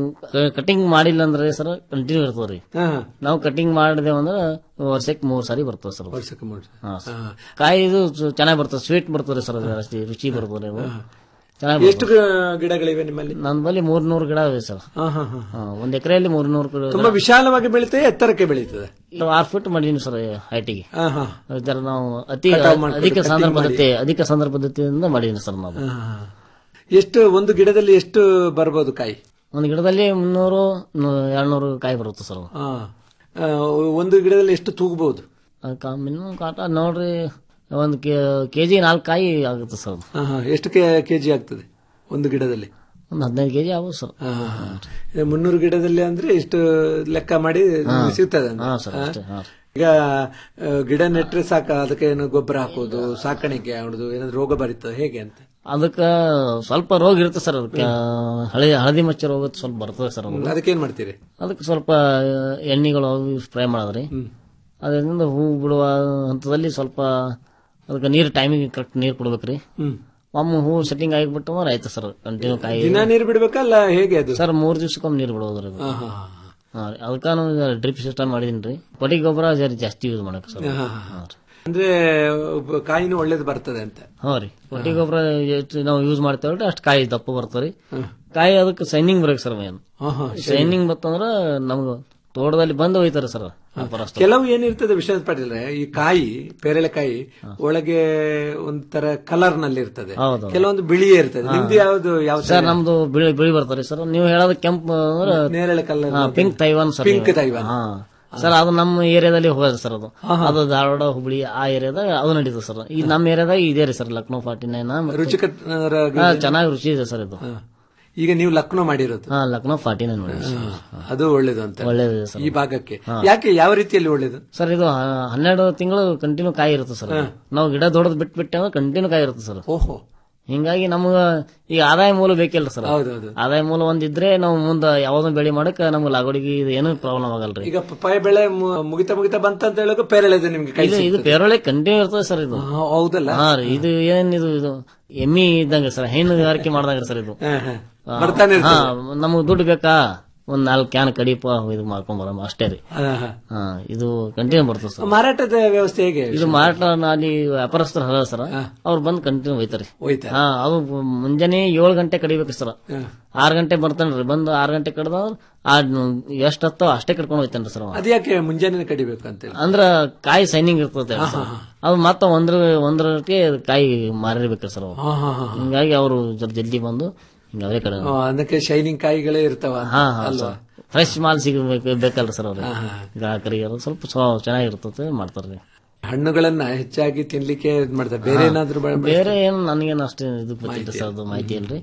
ಕಟಿಂಗ್ ಮಾಡಿಲ್ಲ ಅಂದ್ರೆ ಸರ್ ಕಂಟಿನ್ಯೂ ಇರ್ತದ್ರಿ ಹಾ, ಹಾ. ನಾವು ಕಟಿಂಗ್ ಮಾಡಿದೇವು ಅಂದ್ರೆ ವರ್ಷಕ್ಕೆ ಮೂರ್ ಸಾರಿ ಬರ್ತದೆ ಸರ್ ವರ್ಷಕ್ಕೆ ಮೂರು ಸಾರಿ. ಹಾ ಸರ್. ಕಾಯಿ ಇದು ಚೆನ್ನಾಗಿ ಬರ್ತದೆ ಸ್ವೀಟ್ ಬರ್ತದೆ ಸರ್ ಅದು ಅಷ್ಟೇ ರುಚಿ ಬರ್ತದೆ ಅವು. ಚೆನ್ನಾಗಿ ಎಷ್ಟು ಗ- ಗಿಡಗಳಿವೆ ನಿಮ್ಮಲ್ಲಿ ನನ್ನ ಬಳಿ ಮೂರ್ನೂರು ಗಿಡ ಇವೆ ಸರ್ ಹಾ, ಹಾ, ಹಾ. ಹಾ, ಒಂದ್ ಎಕರೆಯಲ್ಲಿ ಮೂರ್ನೂರು ಗಿಡ ತುಂಬಾ ವಿಶಾಲವಾಗಿ ಬೆಳೀತದೆ ಎತ್ತರಕ್ಕೆ ಬೆಳೀತದೆ ನಾವು ಆರು ಫೀಟ್ ಮಾಡೀನಿ ಸರ್ ಹೈಟಿಗೆ ಹಾ, ಹಾ. ಇದರ ನಾವು ಅತಿ ಕಟಾವ್ ಮಾಡ್ಕೊಂಡು ಅಧಿಕ cutting ಸಾಂದ್ರ ಮಾಡಿ. ಪದ್ಧತಿ ಅಧಿಕ ಸಾಂದ್ರ ಪದ್ಧತಿಯಿಂದ ಮಾಡೀನಿ ಸರ್ ನಾವು ಹಾ, ಹಾ. ಎಷ್ಟು ಒಂದು ಗಿಡದಲ್ಲಿ ಎಷ್ಟು ಬರ್ಬೋದು ಕಾಯಿ ಒಂದು ಗಿಡದಲ್ಲಿ ಮುನ್ನೂರು ಎರಡ್ನೂರು ಕಾಯಿ ಬರುತ್ತೆ ಸರ್ ಅದು. ಹಾ. ಆ, ಒಂದು ಗಿಡದಲ್ಲಿ ಎಷ್ಟು ತೂಗಬಹುದು ಅದಕ್ಕೆ ಮಿನಿಮಮ್ ಕಾಟ ನೋಡ್ರಿ ಒಂದು ಕೆಜಿ ನಾಲ್ಕು ಕಾಯಿ ಆಗುತ್ತೆ ಸರ್ ಅದು. ಹಾ, ಹಾ. ಎಷ್ಟು ಕೆಜಿ ಆಗ್ತದೆ ಒಂದು ಗಿಡದಲ್ಲಿ ಒಂದು ಹದಿನೈದು ಕೆಜಿ ಆಗ್ಬೋದು ಸರ್ ಇದು ಮುನ್ನೂರು ಗಿಡದಲ್ಲಿ ಅಂದ್ರೆ ಇಷ್ಟು ಲೆಕ್ಕ ಮಾಡಿ ಹಾ. ಸಿಗ್ತದೆ ಅಂತ. ಹಾ, ಸರ್, ಹಾ? ಅಷ್ಟೇ, ಹಾ. ಈಗ ಆ, ಗಿಡ ನೆಟ್ರೆ ಸಾಕ ಅದಕ್ಕೆ ಏನು ಗೊಬ್ಬರ ಹಾಕೋದು ಸಾಕಾಣಿಕೆ ಮಾಡುದು ಏನಾದ್ರು ರೋಗ ಬರೀತದೆ ಹೇಗೆ ಅಂತ ಅದಕ್ಕ ಸ್ವಲ್ಪ ರೋಗ ಇರುತ್ತೆ ಸರ್ ಅದಕ್ಕೆ ಹಳದಿ ಹಳದಿ ಮಚ್ಚ ರೋಗ ಸ್ವಲ್ಪ ಬರ್ತದೆ ಸರ್ ಅದು. ಅದಕ್ಕೆ ಏನ್ ಮಾಡ್ತೀರಿ ಅದಕ್ಕೆ ಸ್ವಲ್ಪ ಎಣ್ಣೆಗಳು ಅವು ಸ್ಪ್ರೇ ಮಾಡಿದ್ರಿ ಅದರಿಂದ ಹೂ ಬಿಡುವ ಹಂತದಲ್ಲಿ ಸ್ವಲ್ಪ ಅದಕ್ಕೆ ನೀರು ಟೈಮಿಗೆ ಕರೆಕ್ಟ್ ನೀರು ಕೊಡ್ಬೇಕ್ರಿ ಹ್ಮ್. ಒಮ್ಮೆ ಹೂ ಸೆಟ್ಟಿಂಗ್ ಆಗಿಬಿಟ್ಟು ಅಂದ್ರೆ ಆಯ್ತು ಸರ್ ಕಂಟಿನ್ಯೂ ಕಾಯಿ ದಿನ ನೀರು ಬಿಡ್ಬೇಕಲ್ಲ ಹೇಗೆ ಅದು ಸರ್ ಮೂರ್ ದಿವ್ಸಕ್ಕೊಮ್ಮೆ ನೀರು ಬಿಡೋದ್ರಿ ಅದು. ಹಾ, ಹಾ, ಹಾ ರೀ ಅದಕ್ಕೆ ನಾನು ಡ್ರಿಪ್ ಸಿಸ್ಟಮ್ ಮಾಡಿದೀನಿ ರೀ ಕೊಟ್ಟಿಗೆ ಗೊಬ್ಬರ ಜರ ಜಾಸ್ತಿ ಯೂಸ್ ಮಾಡಕ್ಕೆ ಸರ್ ಹಾ, ಹಾ. ಹಾ ರೀ. ಅಂದ್ರೆ ಒಬ್ಬ ಕಾಯಿನೂ ಒಳ್ಳೇದು ಬರ್ತದೆ ಅಂತ ಹಾ ರೀ ಕೊಟ್ಟಿಗೆ ಗೊಬ್ಬರ ಎಷ್ಟು ನಾವು ಯೂಸ್ ಮಾಡ್ತೇವಲ್ರಿ ಅಷ್ಟು ಕಾಯಿ ದಪ್ಪ ಬರ್ತಾವ್ರಿ ಕಾಯಿ ಅದಕ್ಕೆ ಸೈನಿಂಗ್ ಬರಕ್ ಸರ್ ಮೇನ್ ಹಾ, ಹಾ, ಸೈನಿಂಗ್ ಬತ್ತಂದ್ರ ನಮ್ಗೆ ತೋಟದಲ್ಲಿ ಬಂದು ಹೋಯ್ತಾರೆ ಸರ್ ವ್ಯಾಪಾರಸ್ಥರು. ಕೆಲವು ಏನಿರ್ತದೆ ವಿಶ್ವನಾಥ್ ಪಾಟೀಲ್ರೆ ಈ ಕಾಯಿ ಪೇರಳೆಕಾಯಿ ಒಳಗೆ ಒಂಥರ ಕಲರ್ ನಲ್ಲಿ ಇರ್ತದೆ ಹೌದು. ಕೆಲವೊಂದು ಬಿಳಿ ಇರ್ತದೆ ನಿಮ್ದು ಯಾವ್ದು ಯಾವ ಸರ್ ನಮ್ದು ಬಿಳಿ ಬಿಳಿ ಬರ್ತಾರೆ ಸರ್ ನೀವು ಹೇಳೋದು ಕೆಂಪು ಅಂದ್ರೆ ನೇರಳೆ colour pink Taiwan sir pink ನೀವು. ತೈವಾನ್. ಹಾ ಸರ್ ಅದು ನಮ್ಮ ಏರಿಯಾದಲ್ಲಿ ಹೋಗೋದು ಸರ್ ಅದು ಅದು ಧಾರವಾಡ ಹುಬ್ಳಿ ಆ ಏರಿಯಾದಾಗ ಅದು ನಡೀತದೆ ಸರ್ ಈ ನಮ್ಮ ಏರಿಯಾದಾಗ ಇದೆ ರೀ ಸರ್ ಲಕ್ನೋ ಫಾರ್ಟಿ ನೈನ್ ರುಚಿಕರ ಚೆನ್ನಾಗಿ ರುಚಿ ಇದೆ ಸರ್ ಇದು ಈಗ ನೀವು ಲಕ್ನೋ ಮಾಡಿರೋದು ಹಾ ಲಕ್ನೋ ಫಾರ್ಟಿ ನೈನ್ ನೋಡಿ ಅದು ಒಳ್ಳೇದು ಅಂತ ಒಳ್ಳೇದಿದೆ ಸರ್ ಈ ಭಾಗಕ್ಕೆ ಹಾ. ಯಾಕೆ ಯಾವ ರೀತಿಯಲ್ಲಿ ಒಳ್ಳೇದು ಸರ್ ಇದು ಹ- ಹನ್ನೆರಡು ತಿಂಗಳು ಕಂಟಿನ್ಯೂ ಕಾಯಿ ಇರುತ್ತೆ ಸರ್ ಅದು. ನಾವು ಗಿಡ ದೊಡ್ಡದು ಬಿಟ್ಟು ಬಿಟ್ಟೆ ಅಂದ್ರೆ ಕಂಟಿನ್ಯೂ ಕಾಯಿ ಇರುತ್ತೆ ಸರ್ ಓಹೋ ಹಿಂಗಾಗಿ ನಮ್ಗ ಈಗ ಆದಾಯ ಮೂಲ ಬೇಕಿಲ್ಲ ಸರ್ ಹೌದೌದು. ಆದಾಯ ಮೂಲ ಒಂದಿದ್ರೆ ನಾವು ಮುಂದ ಯಾವ್ದೋ ಬೆಳೆ ಮಾಡಕ್ ನಮ್ಗೆ ಲಾಗೋಡಿಗೆ ಇದು ಏನೂ ಪ್ರಾಬ್ಲಮ್ ಆಗಲ್ರಿ ಈಗ ಪಪ್ಪಾಯ ಬೆಳೆ ಮು- ಮುಗಿತಾ ಮುಗಿತಾ ಬಂತ ಅಂತ ಹೇಳೋಕೆ ಪೇರಳೆದು ನಿಮ್ಗೆ ಕೈ ಇದು ಇದು ಸಿಗ್ತದೆ. ಪೇರೊಳೆ ಕಂಟಿನ್ಯೂ ಇರ್ತದೆ ಸರ್ ಇದು ಹಾ, ಹೌದಲ್ಲ ಹಾ ರೀ ಇದು ಏನ್ ಇದು ಇದು ಎಮ್ಮಿ ಇದ್ದಂಗೆ ಸರ್ ಹೈನುಗಾರಿಕೆ ಮಾಡ್ದಂಗ ಸರ್ ಇದು ಹಾ, ಹಾ. ಹಾ, ಬರ್ತಾನೆ ಹಾ ಇರ್ತದೆ. ನಮಗ್ ದುಡ್ಡು ಬೇಕಾ ಒಂದ್ ನಾಲ್ಕು ಕ್ಯಾನ್ ಕಡಿಪ ಇದು ಮಾಡ್ಕೊಂಡ್ ಬರಮ್ಮ ಅಷ್ಟೇ ರೀ ಹಾ, ಹಾ. ಹಾ ಇದು ಕಂಟಿನ್ಯೂ ಬರ್ತದೆ ಸರ್ ಮಾರಾಟದ ವ್ಯವಸ್ಥೆ ಹೇಗೆ ಇದು ಮಾರಾಟ ಅಲ್ಲಿ ವ್ಯಾಪಾರಸ್ಥರು ಹರ ಸರ್ ಅವ್ರು ಬಂದು ಕಂಟಿನ್ಯೂ ಒಯ್ತಾರೆ ಒಯ್ತಾರೆ. ಹಾ ಅದು ಮುಂಜಾನೆ ಏಳು ಗಂಟೆ ಕಡಿಬೇಕು ಸರ್ ಆರ್ ಗಂಟೆ ಬರ್ತಾನ್ರಿ ಬಂದು ಆರ್ ಗಂಟೆ ಕಡ್ದ ಆ ಎಷ್ಟ್ ಹತ್ತೋ ಅಷ್ಟೇ ಕಡ್ಕೊಂಡು ಹೋಯ್ತಾನ್ರಿ ಸರ್ ಅವ. ಅದ್ಯಾಕೆ ಮುಂಜಾನೆ ಕಡಿಬೇಕು ಅಂತ ಹೇಳಿ ಅಂದ್ರ ಕಾಯಿ ಸೈನಿಂಗ್ ಇರ್ತದೆ ಸರ್. ಅದು ಮತ್ತ ಒಂದ್ರ ಒಂದರಕ್ಕೆ ಕಾಯಿ ಮಾರಿರ್ಬೇಕ್ರಿ ಸರ್ ಅವು. ಹಾ, ಹಾ, ಹಾ. ಹಿಂಗಾಗಿ ಅವರು ಜಲ್ದಿ ಬಂದು ಹಿಂಗ ಅವರೇ ಕಡೆ ಆ, ಅದಕ್ಕೆ ಶೈನಿಂಗ್ ಕಾಯಿಗಳೇ ಇರ್ತಾವ ಅಂತ, ಹಾ ಹಾ ಅಲ್ವಾ ಫ್ರೆಶ್ ಮಾಲ್ ಸಿಗಬೇಕು ಬೇಕಲ್ರಿ ಸರ್ ಅವ್ರಿಗೆ ಹಾ, ಹಾ. ಗ್ರಾಹಕರಿಗೆ ಅದು ಸ್ವಲ್ಪ ಸ್ವ- ಚೆನ್ನಾಗಿರ್ತದೆ ಮಾಡ್ತಾರ್ರಿ ಹಣ್ಣುಗಳನ್ನ ಹೆಚ್ಚಾಗಿ ತಿನ್ಲಿಕ್ಕೆ ಇದ್ ಮಾಡ್ತಾರೆ ಬೇರೆ ಹಾ. ಏನಾದ್ರು ಬೆಳೆ- ಬೇರೆ ಏನು ನನಗೇನು ಅಷ್ಟೇ ಇದು ಗೊತ್ತಿಲ್ಲ ಸರ್ ಅದು ಮಾಹಿತಿ ಇಲ್ರಿ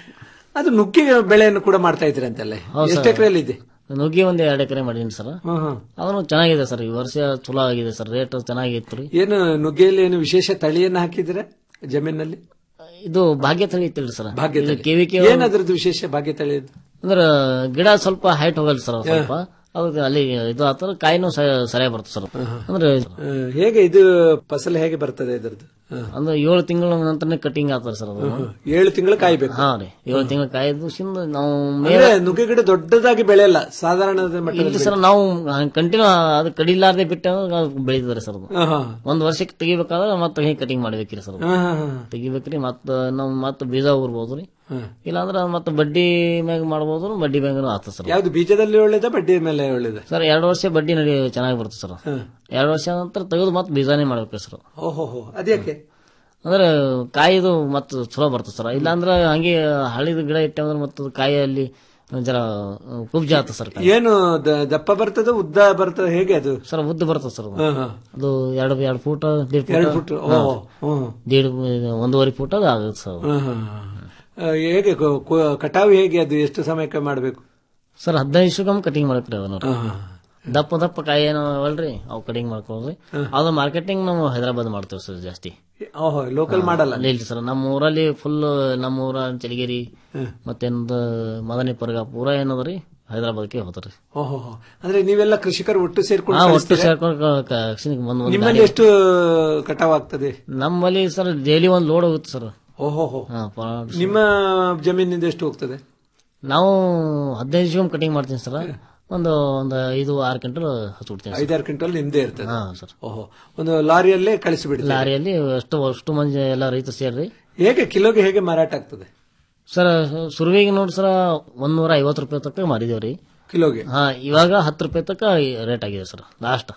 ಅದು ನುಗ್ಗೆ ಬೆಳೆಯನ್ನು ಕೂಡ ಮಾಡ್ತಾ ಇದ್ರಿ ಅಂತಲ್ಲ ಹೌದು ಎಷ್ಟು ಸರ್. ಎಕರೆಯಲ್ಲಿ ಇದೆ ನುಗ್ಗೆ ಒಂದ್ ಎರಡು ಎಕರೆ ಮಾಡೀನಿ ಸರ್ ಹ್ಮ್, ಹ್ಮ್. ಅದನ್ನು ಚೆನ್ನಾಗಿದೆ ಸರ್ ಈ ವರ್ಷ ಚಲೋ ಆಗಿದೆ ಸರ್ ರೇಟ್ ಚೆನ್ನಾಗಿತ್ತು ರೀ ಏನು ನುಗ್ಗೆಯಲ್ಲಿ ಏನು ವಿಶೇಷ ತಳಿಯನ್ನ ಹಾಕಿದ್ರೆ ಜಮೀನಲ್ಲಿ ಇದು ಭಾಗ್ಯ ತಳಿ ಇತ್ತಿಲ್ರಿ ಸರ್ ಭಾಗ್ಯ ಇದು ತಳಿ. KVK ಏನದ್ರದ್ದು ವಿಶೇಷ ಭಾಗ್ಯ ತಳಿಯದ್ದು ಅಂದ್ರ ಗಿಡ ಸ್ವಲ್ಪ ಹೈಟ್ ಹೋಗಲ್ಲ ಸರ್ ಸ್ವಲ್ಪ ಅದಕ್ಕೆ ಅಲ್ಲಿ ಇದು ಆತರ ಕಾಯಿನೂ ಸ- ಸರಿಯಾಗಿ ಬರ್ತದೆ ಸರ್ ಅಂದ್ರೆ ಆ, ಹೇಗೆ ಇದು ಫಸಲು ಹೇಗೆ ಬರ್ತದೆ ಇದರದ್ದು ಅಂದ್ರೆ ಏಳು ತಿಂಗಳ ನಂತರನೇ ಕಟಿಂಗ್ ಆಗ್ತಾರೆ ಸರ್ ಅದು ಏಳು ತಿಂಗಳು ಕಾಯ್ಬೇಕು ಹಾ ರೀ ಏಳು ತಿಂಗಳ ಕಾಯ್ದು ಸಿಂದ ನಾವು ಅಂದ್ರೆ ನುಗ್ಗೆ ಗಿಡ ದೊಡ್ಡದಾಗಿ ಬೆಳೆಯಲ್ಲ ಸಾಧಾರಣ ಇಲ್ಲ ಮಟ್ಟದಲ್ಲಿ ಸರ್ ನಾವು ಕಂಟಿನ್ಯೂ ಅದು ಕಡಿಲಾರ್ದೆ ಬಿಟ್ಟು ಬೆಳೀತಾರೆ ಸರ್ ಅದು ಹಾ, ಹಾ. ಒಂದ್ ವರ್ಷಕ್ಕೆ ತೆಗಿಬೇಕಾದ್ರೆ ಮತ್ತೆ ಹಿಂಗೆ ಕಟಿಂಗ್ ಮಾಡ್ಬೇಕ್ರಿ ಸರ್ ಅದು. ಹಾ, ಹಾ, ಹಾ. ತೆಗಿಬೇಕ್ರಿ ಮತ್ತ ನಾವು ಮತ್ತೆ ಬೀಜ ಊರ್ಬೋದು ರೀ ಹಾ. ಇಲ್ಲಾಂದ್ರೆ ಮತ್ತೆ ಬಡ್ಡಿ ಮ್ಯಾಗ ಮಾಡ್ಬೋದು ಬಡ್ಡಿ ಮ್ಯಾಗನು ಆಗ್ತದೆ ಸರ್ ಯಾವ್ದು ಬೀಜದಲ್ಲಿ ಒಳ್ಳೇದ ಬಡ್ಡಿ ಮೇಲೆ ಒಳ್ಳೇದ ಸರ್ ಎರಡು ವರ್ಷ ಬಡ್ಡಿ ನಡಿ ಚೆನ್ನಾಗಿ ಬರುತ್ತೆ ಸರ್ ಎರಡು ವರ್ಷ ನಂತರ ತೆಗೆದು ಮತ್ತೆ ಬೀಜಾನೇ ಮಾಡ್ಬೇಕು ಸರ್ ಓಹೋ ಹೋ ಅದ್ಯಾಕೆ ಅಂದ್ರೆ ಕಾಯಿದು ಮತ್ತೆ ಚಲೋ ಬರ್ತದೆ ಸರ್ ಇಲ್ಲಾಂದ್ರೆ ಹಂಗೆ ಹಳಿದ ಗಿಡ ಇಟ್ಟಂದ್ರೆ ಮತ್ತೆ ಕಾಯಲ್ಲಿ ಜರ ಕುಬ್ಜ ಆಗ್ತದೆ ಸರ್ ಕಾಯಿ. ಏನು ದ- ದಪ್ಪ ಬರ್ತದ ಉದ್ದ ಬರ್ತದ ಹೇಗೆ ಅದು ಸರ್ ಉದ್ದ ಬರ್ತದೆ ಸರ್ ಅದು. ಹಾ, ಹಾ. ಅದು ಎರಡು ಎರಡು ಫೂಟ್ ದೀಡ್ ಎರಡು ಫೂಟ್, ಓ, ಹಾ. ಹ್ಮ್. ದೀಡ್ ಒಂದೂವರೆ ಫೂಟ್ ಅದು ಆಗುತ್ತೆ ಸರ್ ಅದು. ಹಾ, ಹಾ, ಹಾ. ಆ, ಹೇಗೆ ಕೊ- ಕೊ- ಕಟಾವು ಹೇಗೆ ಅದು ಎಷ್ಟು ಸಮಯಕ್ಕೆ ಮಾಡಬೇಕು ಸರ್ ಹದಿನೈದು ನಿಮಿಷಕ್ಕೊಮ್ಮೆ ಕಟಿಂಗ್ ಮಾಡಕ್ರಿ ಅದನ್ನ ಹಾ, ಹಾ. ದಪ್ಪ ದಪ್ಪ ಕಾಯಿ ಏನೋ ಅವಲ್ರಿ ಅವು ಕಟಿಂಗ್ ಮಾಡ್ಕೊಳ್ರಿ ಅದು ಮಾರ್ಕೆಟಿಂಗ್ ನಾವು ಹೈದರಾಬಾದ್ ಮಾಡ್ತೇವೆ ಸರ್ ಜಾಸ್ತಿ ಓಹೋ ಲೋಕಲ್ ಮಾಡಲ್ಲ ಇಲ್ಲ ಇಲ್ರಿ ಸರ್ ನಮ್ಮ ಊರಲ್ಲಿ ಫುಲ್ ನಮ್ಮ ಊರ ಚಳಿಗೇರಿ ಮತ್ತೇನದ ಮದನಿ ಪರ್ಗ ಪೂರ ಏನದ್ರಿ ಹೈದರಾಬಾದ್ಗೆ ಹೋದ್ರಿ ಓಹೋ ಹೋ. ಅಂದ್ರೆ ನೀವೆಲ್ಲ ಕೃಷಿಕರು ಒಟ್ಟು ಸೇರ್ಕೊಂಡು ಹಾ ಒಟ್ಟು ಕಳಿಸ್ತೀರಾ? ಸೇರ್ಕೊಂಡು ಕ- ಕ- ಅಕ್ಷಿನಿಗೆ ಬಂದ್ ಒಂದ್ ನಿಮ್ಮಲ್ಲಿ ಗಾಡಿ- ಎಷ್ಟು ಕಟಾವ್ ಆಗ್ತದೆ ನಮ್ಮಲ್ಲಿ ಸರ್ ಡೈಲಿ ಒಂದ್ ಲೋಡ್ ಹೋಗುತ್ತೆ ಸರ್ ಓಹೋ ಹೋ. ಹಾ, ಪ- ನಿಮ್ಮ ಜಮೀನಿಂದ ಎಷ್ಟು ಹೋಗ್ತದೆ ನಾವು ಹದಿನೈದು ಜೀವನ್ ಕಟಿಂಗ್ ಮಾಡ್ತೀನಿ ಸರ್ ಒಂದು ಒಂದು ಐದು ಆರು ಕ್ವಿಂಟಲ್ ಹಚ್ಬಿಡ್ತೀನಿ ಸರ್. ಐದಾರು ಕ್ವಿಂಟಲ್ ನಿಮ್ದೇ ಇರ್ತದೆ ಹಾ ಸರ್ ಓಹೋ ಒಂದು ಲಾರಿಯಲ್ಲೇ ಕಳಿಸಿಬಿಡ್ತೀವಿ ಲಾರಿಯಲ್ಲಿ ಅಷ್ಟು ಅಷ್ಟು ಮಂದಿ ಎಲ್ಲ ರೈತರು ಸೇರ್ರಿ ಹೇಗೆ ಕಿಲೋಗೆ ಹೇಗೆ ಮಾರಾಟ ಆಗ್ತದೆ ಸರ್ ಸುರುವಿಗೆ ನೋಡಿ ಸರ್ ಒಂದೂರ ಐವತ್ತು ರೂಪಾಯಿ ತನಕ ಮಾರಿದೇವ್ರಿ ಕಿಲೋಗೆ ಹಾ ಇವಾಗ ಹತ್ತು ರೂಪಾಯಿ ತನಕ ರೇಟ್ ಆಗಿದೆ ಸರ್ ಲಾಸ್ಟ್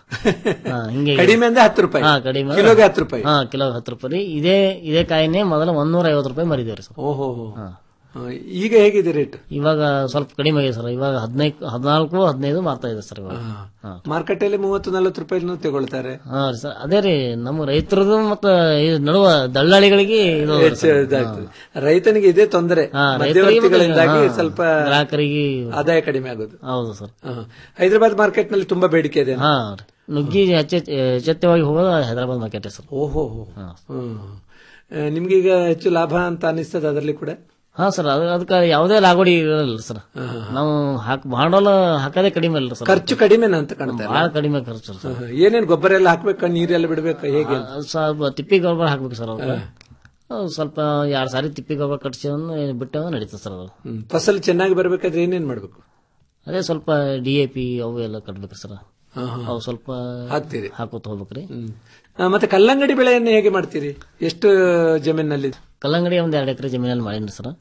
ಹಿಂಗೆ ಕಡಿಮೆ ಅಂದ್ರೆ ಹತ್ತು ರೂಪಾಯಿ ಹಾ ಕಡಿಮೆ ಕಿಲೋಗೆ ಹತ್ತು ರೂಪಾಯಿ ಹಾ ಕಿಲೋ ಹತ್ತು ರೂಪಾಯಿ ರೀ ಇದೇ ಇದೇ ಕಾಯಿನೇ ಮೊದಲ ಒಂದೂರ ಐವತ್ತು ರೂಪಾಯಿ ಮಾರಿದೇವ್ರಿ ಸರ್ ಓಹೋ ಹೋ. ಹಾ ಈಗ ಹೇಗಿದೆ ರೇಟ್ ಇವಾಗ ಸ್ವಲ್ಪ ಕಡಿಮೆ ಆಗಿದೆ ಸರ್ ಇವಾಗ ಹದಿನೈದು ಹದಿನಾಲ್ಕು ಹದಿನೈದು ಮಾರ್ತಾ ಇದೆ ಸರ್ ಇವಾಗ ಹಾ. ಮಾರುಕಟ್ಟೆಯಲ್ಲಿ ಮೂವತ್ತು ನಲವತ್ತು ರೂಪಾಯಿನೂ ತಗೊಳ್ತಾರೆ ಹಾ ರೀ ಸರ್ ಅದೇ ರೀ ನಮ್ಮ ರೈತರದು ಮತ್ತ ಇದು ನಡುವ ದಳ್ಳಾಳಿಗಳಿಗೆ ಇದು ಅದ ಹೆಚ್ಚು ಸರ್. ಇದಾಗ್ತದೆ ರೈತನಿಗೆ ಇದೇ ತೊಂದರೆ ಹಾ, ರೈತರಿಗೆ ಮಧ್ಯವರ್ತಿಗಳಿಂದಾಗಿ ಮತ್ತೆ, ಹಾ, ಸ್ವಲ್ಪ ಗ್ರಾಹಕರಿಗೆ ಆದಾಯ ಕಡಿಮೆ ಆಗೋದು ಹೌದು ಸರ್ ಹಾ. ಹೈದರಾಬಾದ್ ಮಾರ್ಕೆಟ್ ನಲ್ಲಿ ತುಂಬಾ ಬೇಡಿಕೆ ಇದೆ ಹಾ ರೀ. ನುಗ್ಗಿ ಹೆಚ್ಚೆ- ಎಚ್ಚೆತ್ತವಾಗಿ ಹೋಗೋದು ಹೈದರಾಬಾದ್ ಮಾರ್ಕೆಟ್ ಸರ್ ಓಹೋ ಹ್ಮ್. ಆ, ನಿಮ್ಗೀಗ ಹೆಚ್ಚು ಲಾಭ ಅಂತ ಅನಿಸ್ತದ ಅದರಲ್ಲಿ ಕೂಡ ಹಾ ಸರ್ ಅದು ಅದಕ್ಕೆ ಯಾವುದೇ ಲಾಗೋಡಿ ಇರಲ್ಲ ಸರ್ ನಾವು ಹಾಕ್ ಬಂಡವಾಳ ಹಾಕೋದೇ ಕಡಿಮೆ ಅಲ್ಲ ಸರ್ ಖರ್ಚು ಕಡಿಮೆನಾ ಅಂತ ಕಾಣ್ತಾ ಬಹಳ ಕಡಿಮೆ ಖರ್ಚು ಸರ್ ಹಾ, ಏನೇನ್ ಗೊಬ್ಬರ ಎಲ್ಲ ಹಾಕ್ಬೇಕಾ ನೀರೆಲ್ಲ ಬಿಡ್ಬೇಕಾ ಹೇಗೆ ಆ, ಸ್ವಲ್ಪ ತಿಪ್ಪಿ ಗೊಬ್ಬರ ಹಾಕ್ಬೇಕು ಸರ್ ಅವ್ರು ಸ್ವಲ್ಪ ಎರಡ್ ಸಾರಿ ತಿಪ್ಪಿ ಗೊಬ್ಬರ ಕಟ್ಸಿ ಬಿಟ್ಟ ನಡೀತದೆ ಸರ್ ಅದು ಹ್ಮ್. ಫಸಲು ಚೆನ್ನಾಗಿ ಬರ್ಬೇಕಾದ್ರೆ ಏನೇನ್ ಮಾಡ್ಬೇಕು ಅದೇ ಸ್ವಲ್ಪ ಡಿ ಎ ಪಿ ಅವು ಎಲ್ಲ ಕಟ್ಬೇಕು ಸರ್ ಹಾ, ಹಾ. ಅವು ಸ್ವಲ್ಪ ಹಾಕ್ತೀರಿ ಹಾಕೋತ ಹೋಗ್ಬೇಕ್ರಿ ಆ, ಮತ್ತೆ ಕಲ್ಲಂಗಡಿ ಬೆಳೆಯನ್ನು ಹೇಗೆ ಮಾಡ್ತೀರಿ ಎಷ್ಟು ಜಮೀನಲ್ಲಿ ಕಲ್ಲಂಗಡಿ ಒಂದ್ ಎರಡು ಎಕರೆ ಜಮೀನಲ್ಲಿ ಮಾಡೀನಿ ಸರ್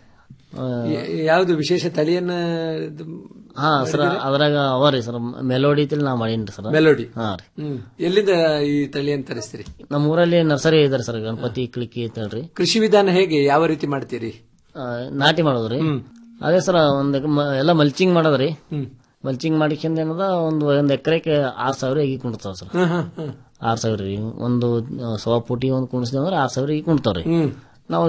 ಯಾವುದು ವಿಶೇಷ ತಳಿಯನ್ನ ಇದು ಹಾ ಸರ್ ಅದ್ರಾಗ ಅವ ರೀ ಸರ್ ಮೆಲೋಡಿ ತಿಳಿ ನಾ ಮಾಡೀನಿ ಸರ್ ಮೆಲೋಡಿ ಹಾ ರೀ ಹ್ಮ್ ಎಲ್ಲಿಂದ ಈ ತಳಿಯನ್ನು ತರಿಸ್ತೀರಿ ನಮ್ಮ ಊರಲ್ಲಿ ನರ್ಸರಿ ಇದಾರೆ ಸರ್ ಗಣಪತಿ ಕಿಳಿಕಿ ಅಂತ ಹೇಳ್ರಿ ಕೃಷಿ ವಿಧಾನ ಹೇಗೆ ಯಾವ ರೀತಿ ಮಾಡ್ತೀರಿ ಆ, ನಾಟಿ ಮಾಡೋದ್ರಿ ಅದೇ ಸರ್ ಒಂದ್ ಎಕ- ಮ- ಎಲ್ಲ ಮಲ್ಚಿಂಗ್ ಮಾಡೋದ್ರಿ ಮಲ್ಚಿಂಗ್ ಮಾಡಿಕೊಂಡ್ ಏನದ ಒಂದು ಒಂದ್ ಎಕರೆಗೆ ಆರ್ ಸಾವಿರ ಈಗ ಕುಂಡ್ತಾವ ಸರ್ ಹ್ಮ್, ಹ್ಮ್, ಹ್ಮ್. ಆರ್ ಸಾವಿರ ರೀ ಒಂದು ಆ, ಸವಾ ಪುಟಿ ಒಂದು ಕುಣಿಸಿದೆ ಅಂದ್ರೆ ಆರ್ ಸಾವಿರ ಈಗ ಕುಣ್ತಾವ್ರಿ ಹ್ಮ್. ನಾವು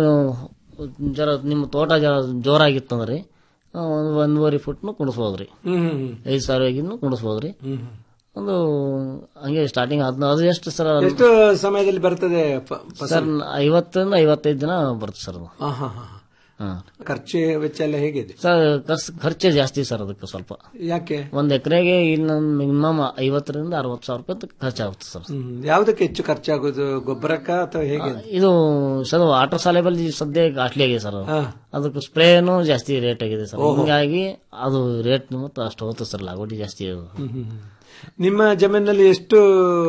ಜರ ನಿಮ್ಮ ತೋಟ ಜರ ಜೋರಾಗಿತ್ತಂದ್ರಿ ಆ, ಒಂದು ಒಂದೂವರೆ ಫುಟ್ನು ಕುಣಿಸ್ಬೋದ್ರಿ ಹ್ಮ್, ಹ್ಮ್, ಹ್ಮ್. ಐದು ಸಾವಿರ ಆಗಿದ್ನು ಕುಣಿಸ್ಬೋದ್ರಿ ಹ್ಮ್. ಒಂದು ಹಂಗೆ ಸ್ಟಾರ್ಟಿಂಗ್ ಹದಿನ ಅದು ಎಷ್ಟು ಸರ್ ಎಷ್ಟು ಸಮಯದಲ್ಲಿ ಬರ್ತದೆ ಪ- ಫಸಲು? ಸರ್ ಐವತ್ತರಿಂದ ಐವತ್ತೈದು ದಿನ ಬರುತ್ತೆ ಸರ್ ಅದು ಹಾ, ಹಾ, ಹಾ. ಹಾ ಖರ್ಚು ವೆಚ್ಚ ಎಲ್ಲ ಹೇಗಿದೆ ಸರ್ ಖರ್ಚು ಖರ್ಚೆ ಜಾಸ್ತಿ ಸರ್ ಅದಕ್ಕೆ ಸ್ವಲ್ಪ ಯಾಕೆ ಒಂದ್ ಎಕರೆಗೆ ಇಲ್ಲಿ ಮಿನಿಮಮ್ ಐವತ್ತರಿಂದ ಅರವತ್ತು ಸಾವಿರ ರೂಪಾಯಿ ಖರ್ಚಾಗುತ್ತೆ ಸರ್ ಹ್ಮ್. ಯಾವ್ದಕ್ಕೆ ಹೆಚ್ಚು ಖರ್ಚಾಗೋದು ಗೊಬ್ಬರಕ್ಕ ಅಥವಾ ಹೇಗೆ ಇದು ಸರ್ ವಾಟರ್ ಸಾಲೇಬಲ್ ಸದ್ಯ ಕಾಸ್ಟ್ಲಿ ಆಗಿದೆ ಸರ್ ಹಾ. ಅದಕ್ಕೆ ಸ್ಪ್ರೇನು ಜಾಸ್ತಿ ರೇಟ್ ಆಗಿದೆ ಸರ್ ಓಹೋ. ಹಿಂಗಾಗಿ ಅದು ರೇಟ್ ಮತ್ತು ಅಷ್ಟು ಹೋಗುತ್ತೆ ಸರ್ ಲಾಗೋಟಿ ಜಾಸ್ತಿ ಅದು. ಹ್ಮ್, ಹ್ಮ್, ಹ್ಮ್. ನಿಮ್ಮ ಜಮೀನಲ್ಲಿ ಎಷ್ಟು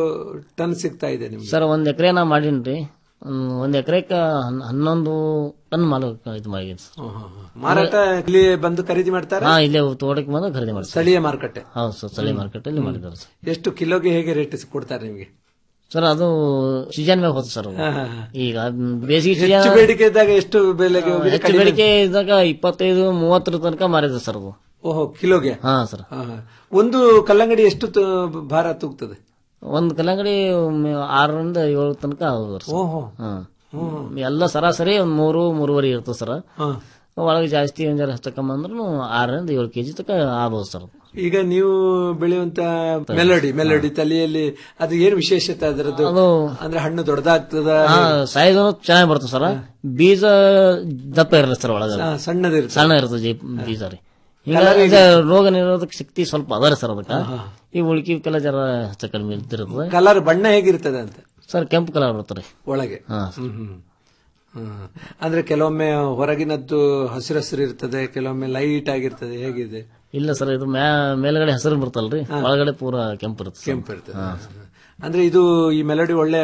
ಟನ್ ಸಿಗ್ತಾ ಇದೆ ನಿಮ್ಗೆ ಸರ್ ಒಂದ್ ಎಕರೆ ನಾ ಮಾಡೀನಿ ಒಂದ್ ಎಕರೆಕ ಹನ್ನೊಂದು ಟನ್ ಮಾಲ್ ಇದು ಮಾಡಿದ್ದೀನಿ ಸರ್ ಹ್ಮ್, ಹ್ಮ್, ಹ್ಮ್. ಮಾರಾಟ ಇಲ್ಲಿ ಬಂದು ಖರೀದಿ ಮಾಡ್ತಾರೆ ಹಾ ಇಲ್ಲೇ ತೋಟಕ್ಕೆ ಬಂದು ಖರೀದಿ ಮಾಡ್ತಾರೆ ಸ್ಥಳೀಯ ಮಾರುಕಟ್ಟೆ ಹೌದು ಸರ್ ಸ್ಥಳೀಯ ಮಾರ್ಕೆಟ್ ಅಲ್ಲಿ ಮಾಡಿದ್ದಾರೆ ಸರ್ ಎಷ್ಟು ಕಿಲೋಗೆ ಹೇಗೆ ರೇಟ್ ಕೊಡ್ತಾರೆ ನಿಮ್ಗೆ ಸರ್ ಅದು ಸೀಸನ್ ಮ್ಯಾಗ ಹೋಗುತ್ತೆ ಸರ್ ಅದು. ಹಾ, ಹಾ, ಹಾ. ಈಗ ಬೇಸಿಗೆ ಹೆಚ್ಚು season- ಬೇಡಿಕೆ ಇದ್ದಾಗ ಎಷ್ಟು ಬೆಲೆಗೆ ಹೋಗಿದೆ? ಹೆಚ್ಚು ಕಡಿಮೆ- ಬೇಡಿಕೆ ಇದ್ದಾಗ ಇಪ್ಪತ್ತೈದು ಮೂವತ್ತರ ತನಕ ಮಾರಿದೆ ಸರ್ ಅದು ಓಹೋ ಕಿಲೋಗೆ ಹಾ ಸರ್ ಹಾ, ಹಾ. ಒಂದು ಕಲ್ಲಂಗಡಿ ಎಷ್ಟು ತು- ಭಾರ ತೂಗ್ತದೆ ಒಂದ್ ಕಲ್ಲಂಗಡಿ ಮ್- ಆರರಿಂದ ಏಳು ತನಕ ಆಗೋದು ಸರ್ ಓಹೋ ಹ್ಮ್. ಎಲ್ಲ ಸರಾಸರಿ ಒಂದ್ ಮೂರು ಮೂರುವರೆ ಇರ್ತದೆ ಸರ್ ಹಾ. ಒಳಗೆ ಜಾಸ್ತಿ ಒಂದ್ ಜರ ಹೆಚ್ಚಕಮ್ಮ ಅಂದ್ರೂ ಆರರಿಂದ ಏಳು ಕೆಜಿ ತನಕ ಆಗ್ಬೋದು ಸರ್ ಅದು. ಈಗ ನೀವು ಬೆಳೆಯುವಂತ ಮೆಲೋಡಿ ಮೆಲೋಡಿ ತಲಿಯಲ್ಲಿ ಅದು ಏನು ವಿಶೇಷತೆ ಅದರದ್ದು ಅದು ಅಂದ್ರೆ ಹಣ್ಣು ದೊಡ್ಡದಾಗ್ತದ ಹಾ ಸೈಜ್ ಚೆನ್ನಾಗಿ ಬರ್ತದೆ ಸರ್ ಬೀಜ ದಪ್ಪ ಇರಲ್ಲ ಸರ್ ಒಳಗೆ ಹಾ, ಸಣ್ಣದಿರ್ತದೆ. ಸಣ್ಣ ಇರ್ತದೆ ಜಿ- ಬೀಜ ರೀ Colour ಹಿಂಗಾಗಿ ಹೇಗೆ? ರೋಗ ನಿರೋಧಕ ಶಕ್ತಿ ಸ್ವಲ್ಪ ಅದ ರೀ ಸರ್ ಅದಕ್ಕೆ ಈ ಉಳ್ಕಿವಕ್ಕೆಲ್ಲ ಜರ ಹೆಚ್ಚು ಕಡಿಮೆ ಇರ್ತಿರ್ತದೆ ಕಲರ್ ಬಣ್ಣ ಹೇಗಿರ್ತದೆ ಅಂತ ಸರ್ ಕೆಂಪು ಕಲರ್ ಬರ್ತದೆ ಒಳಗೆ ಹಾ ಹ್ಮ್, ಹ್ಮ್. ಹ್ಮ್. ಅಂದ್ರೆ ಕೆಲವೊಮ್ಮೆ ಹೊರಗಿನದ್ದು ಹಸಿರು ಹಸಿರು ಇರ್ತದೆ ಕೆಲವೊಮ್ಮೆ ಲೈಟ್ ಆಗಿರ್ತದೆ ಹೇಗಿದೆ ಇಲ್ಲ ಸರ್ ಇದು ಮ್ಯಾ ಮೇಲ್ಗಡೆ ಹೆಸರು ಬರ್ತಲ್ರಿ ಒಳಗಡೆ ಪೂರಾ ಕೆಂಪು ಇರುತ್ತೆ ಸರ್. ಕೆಂಪು ಇರ್ತದೆ ಅಂದ್ರೆ ಇದು ಈ ಮೆಲೋಡಿ ಒಳ್ಳೆ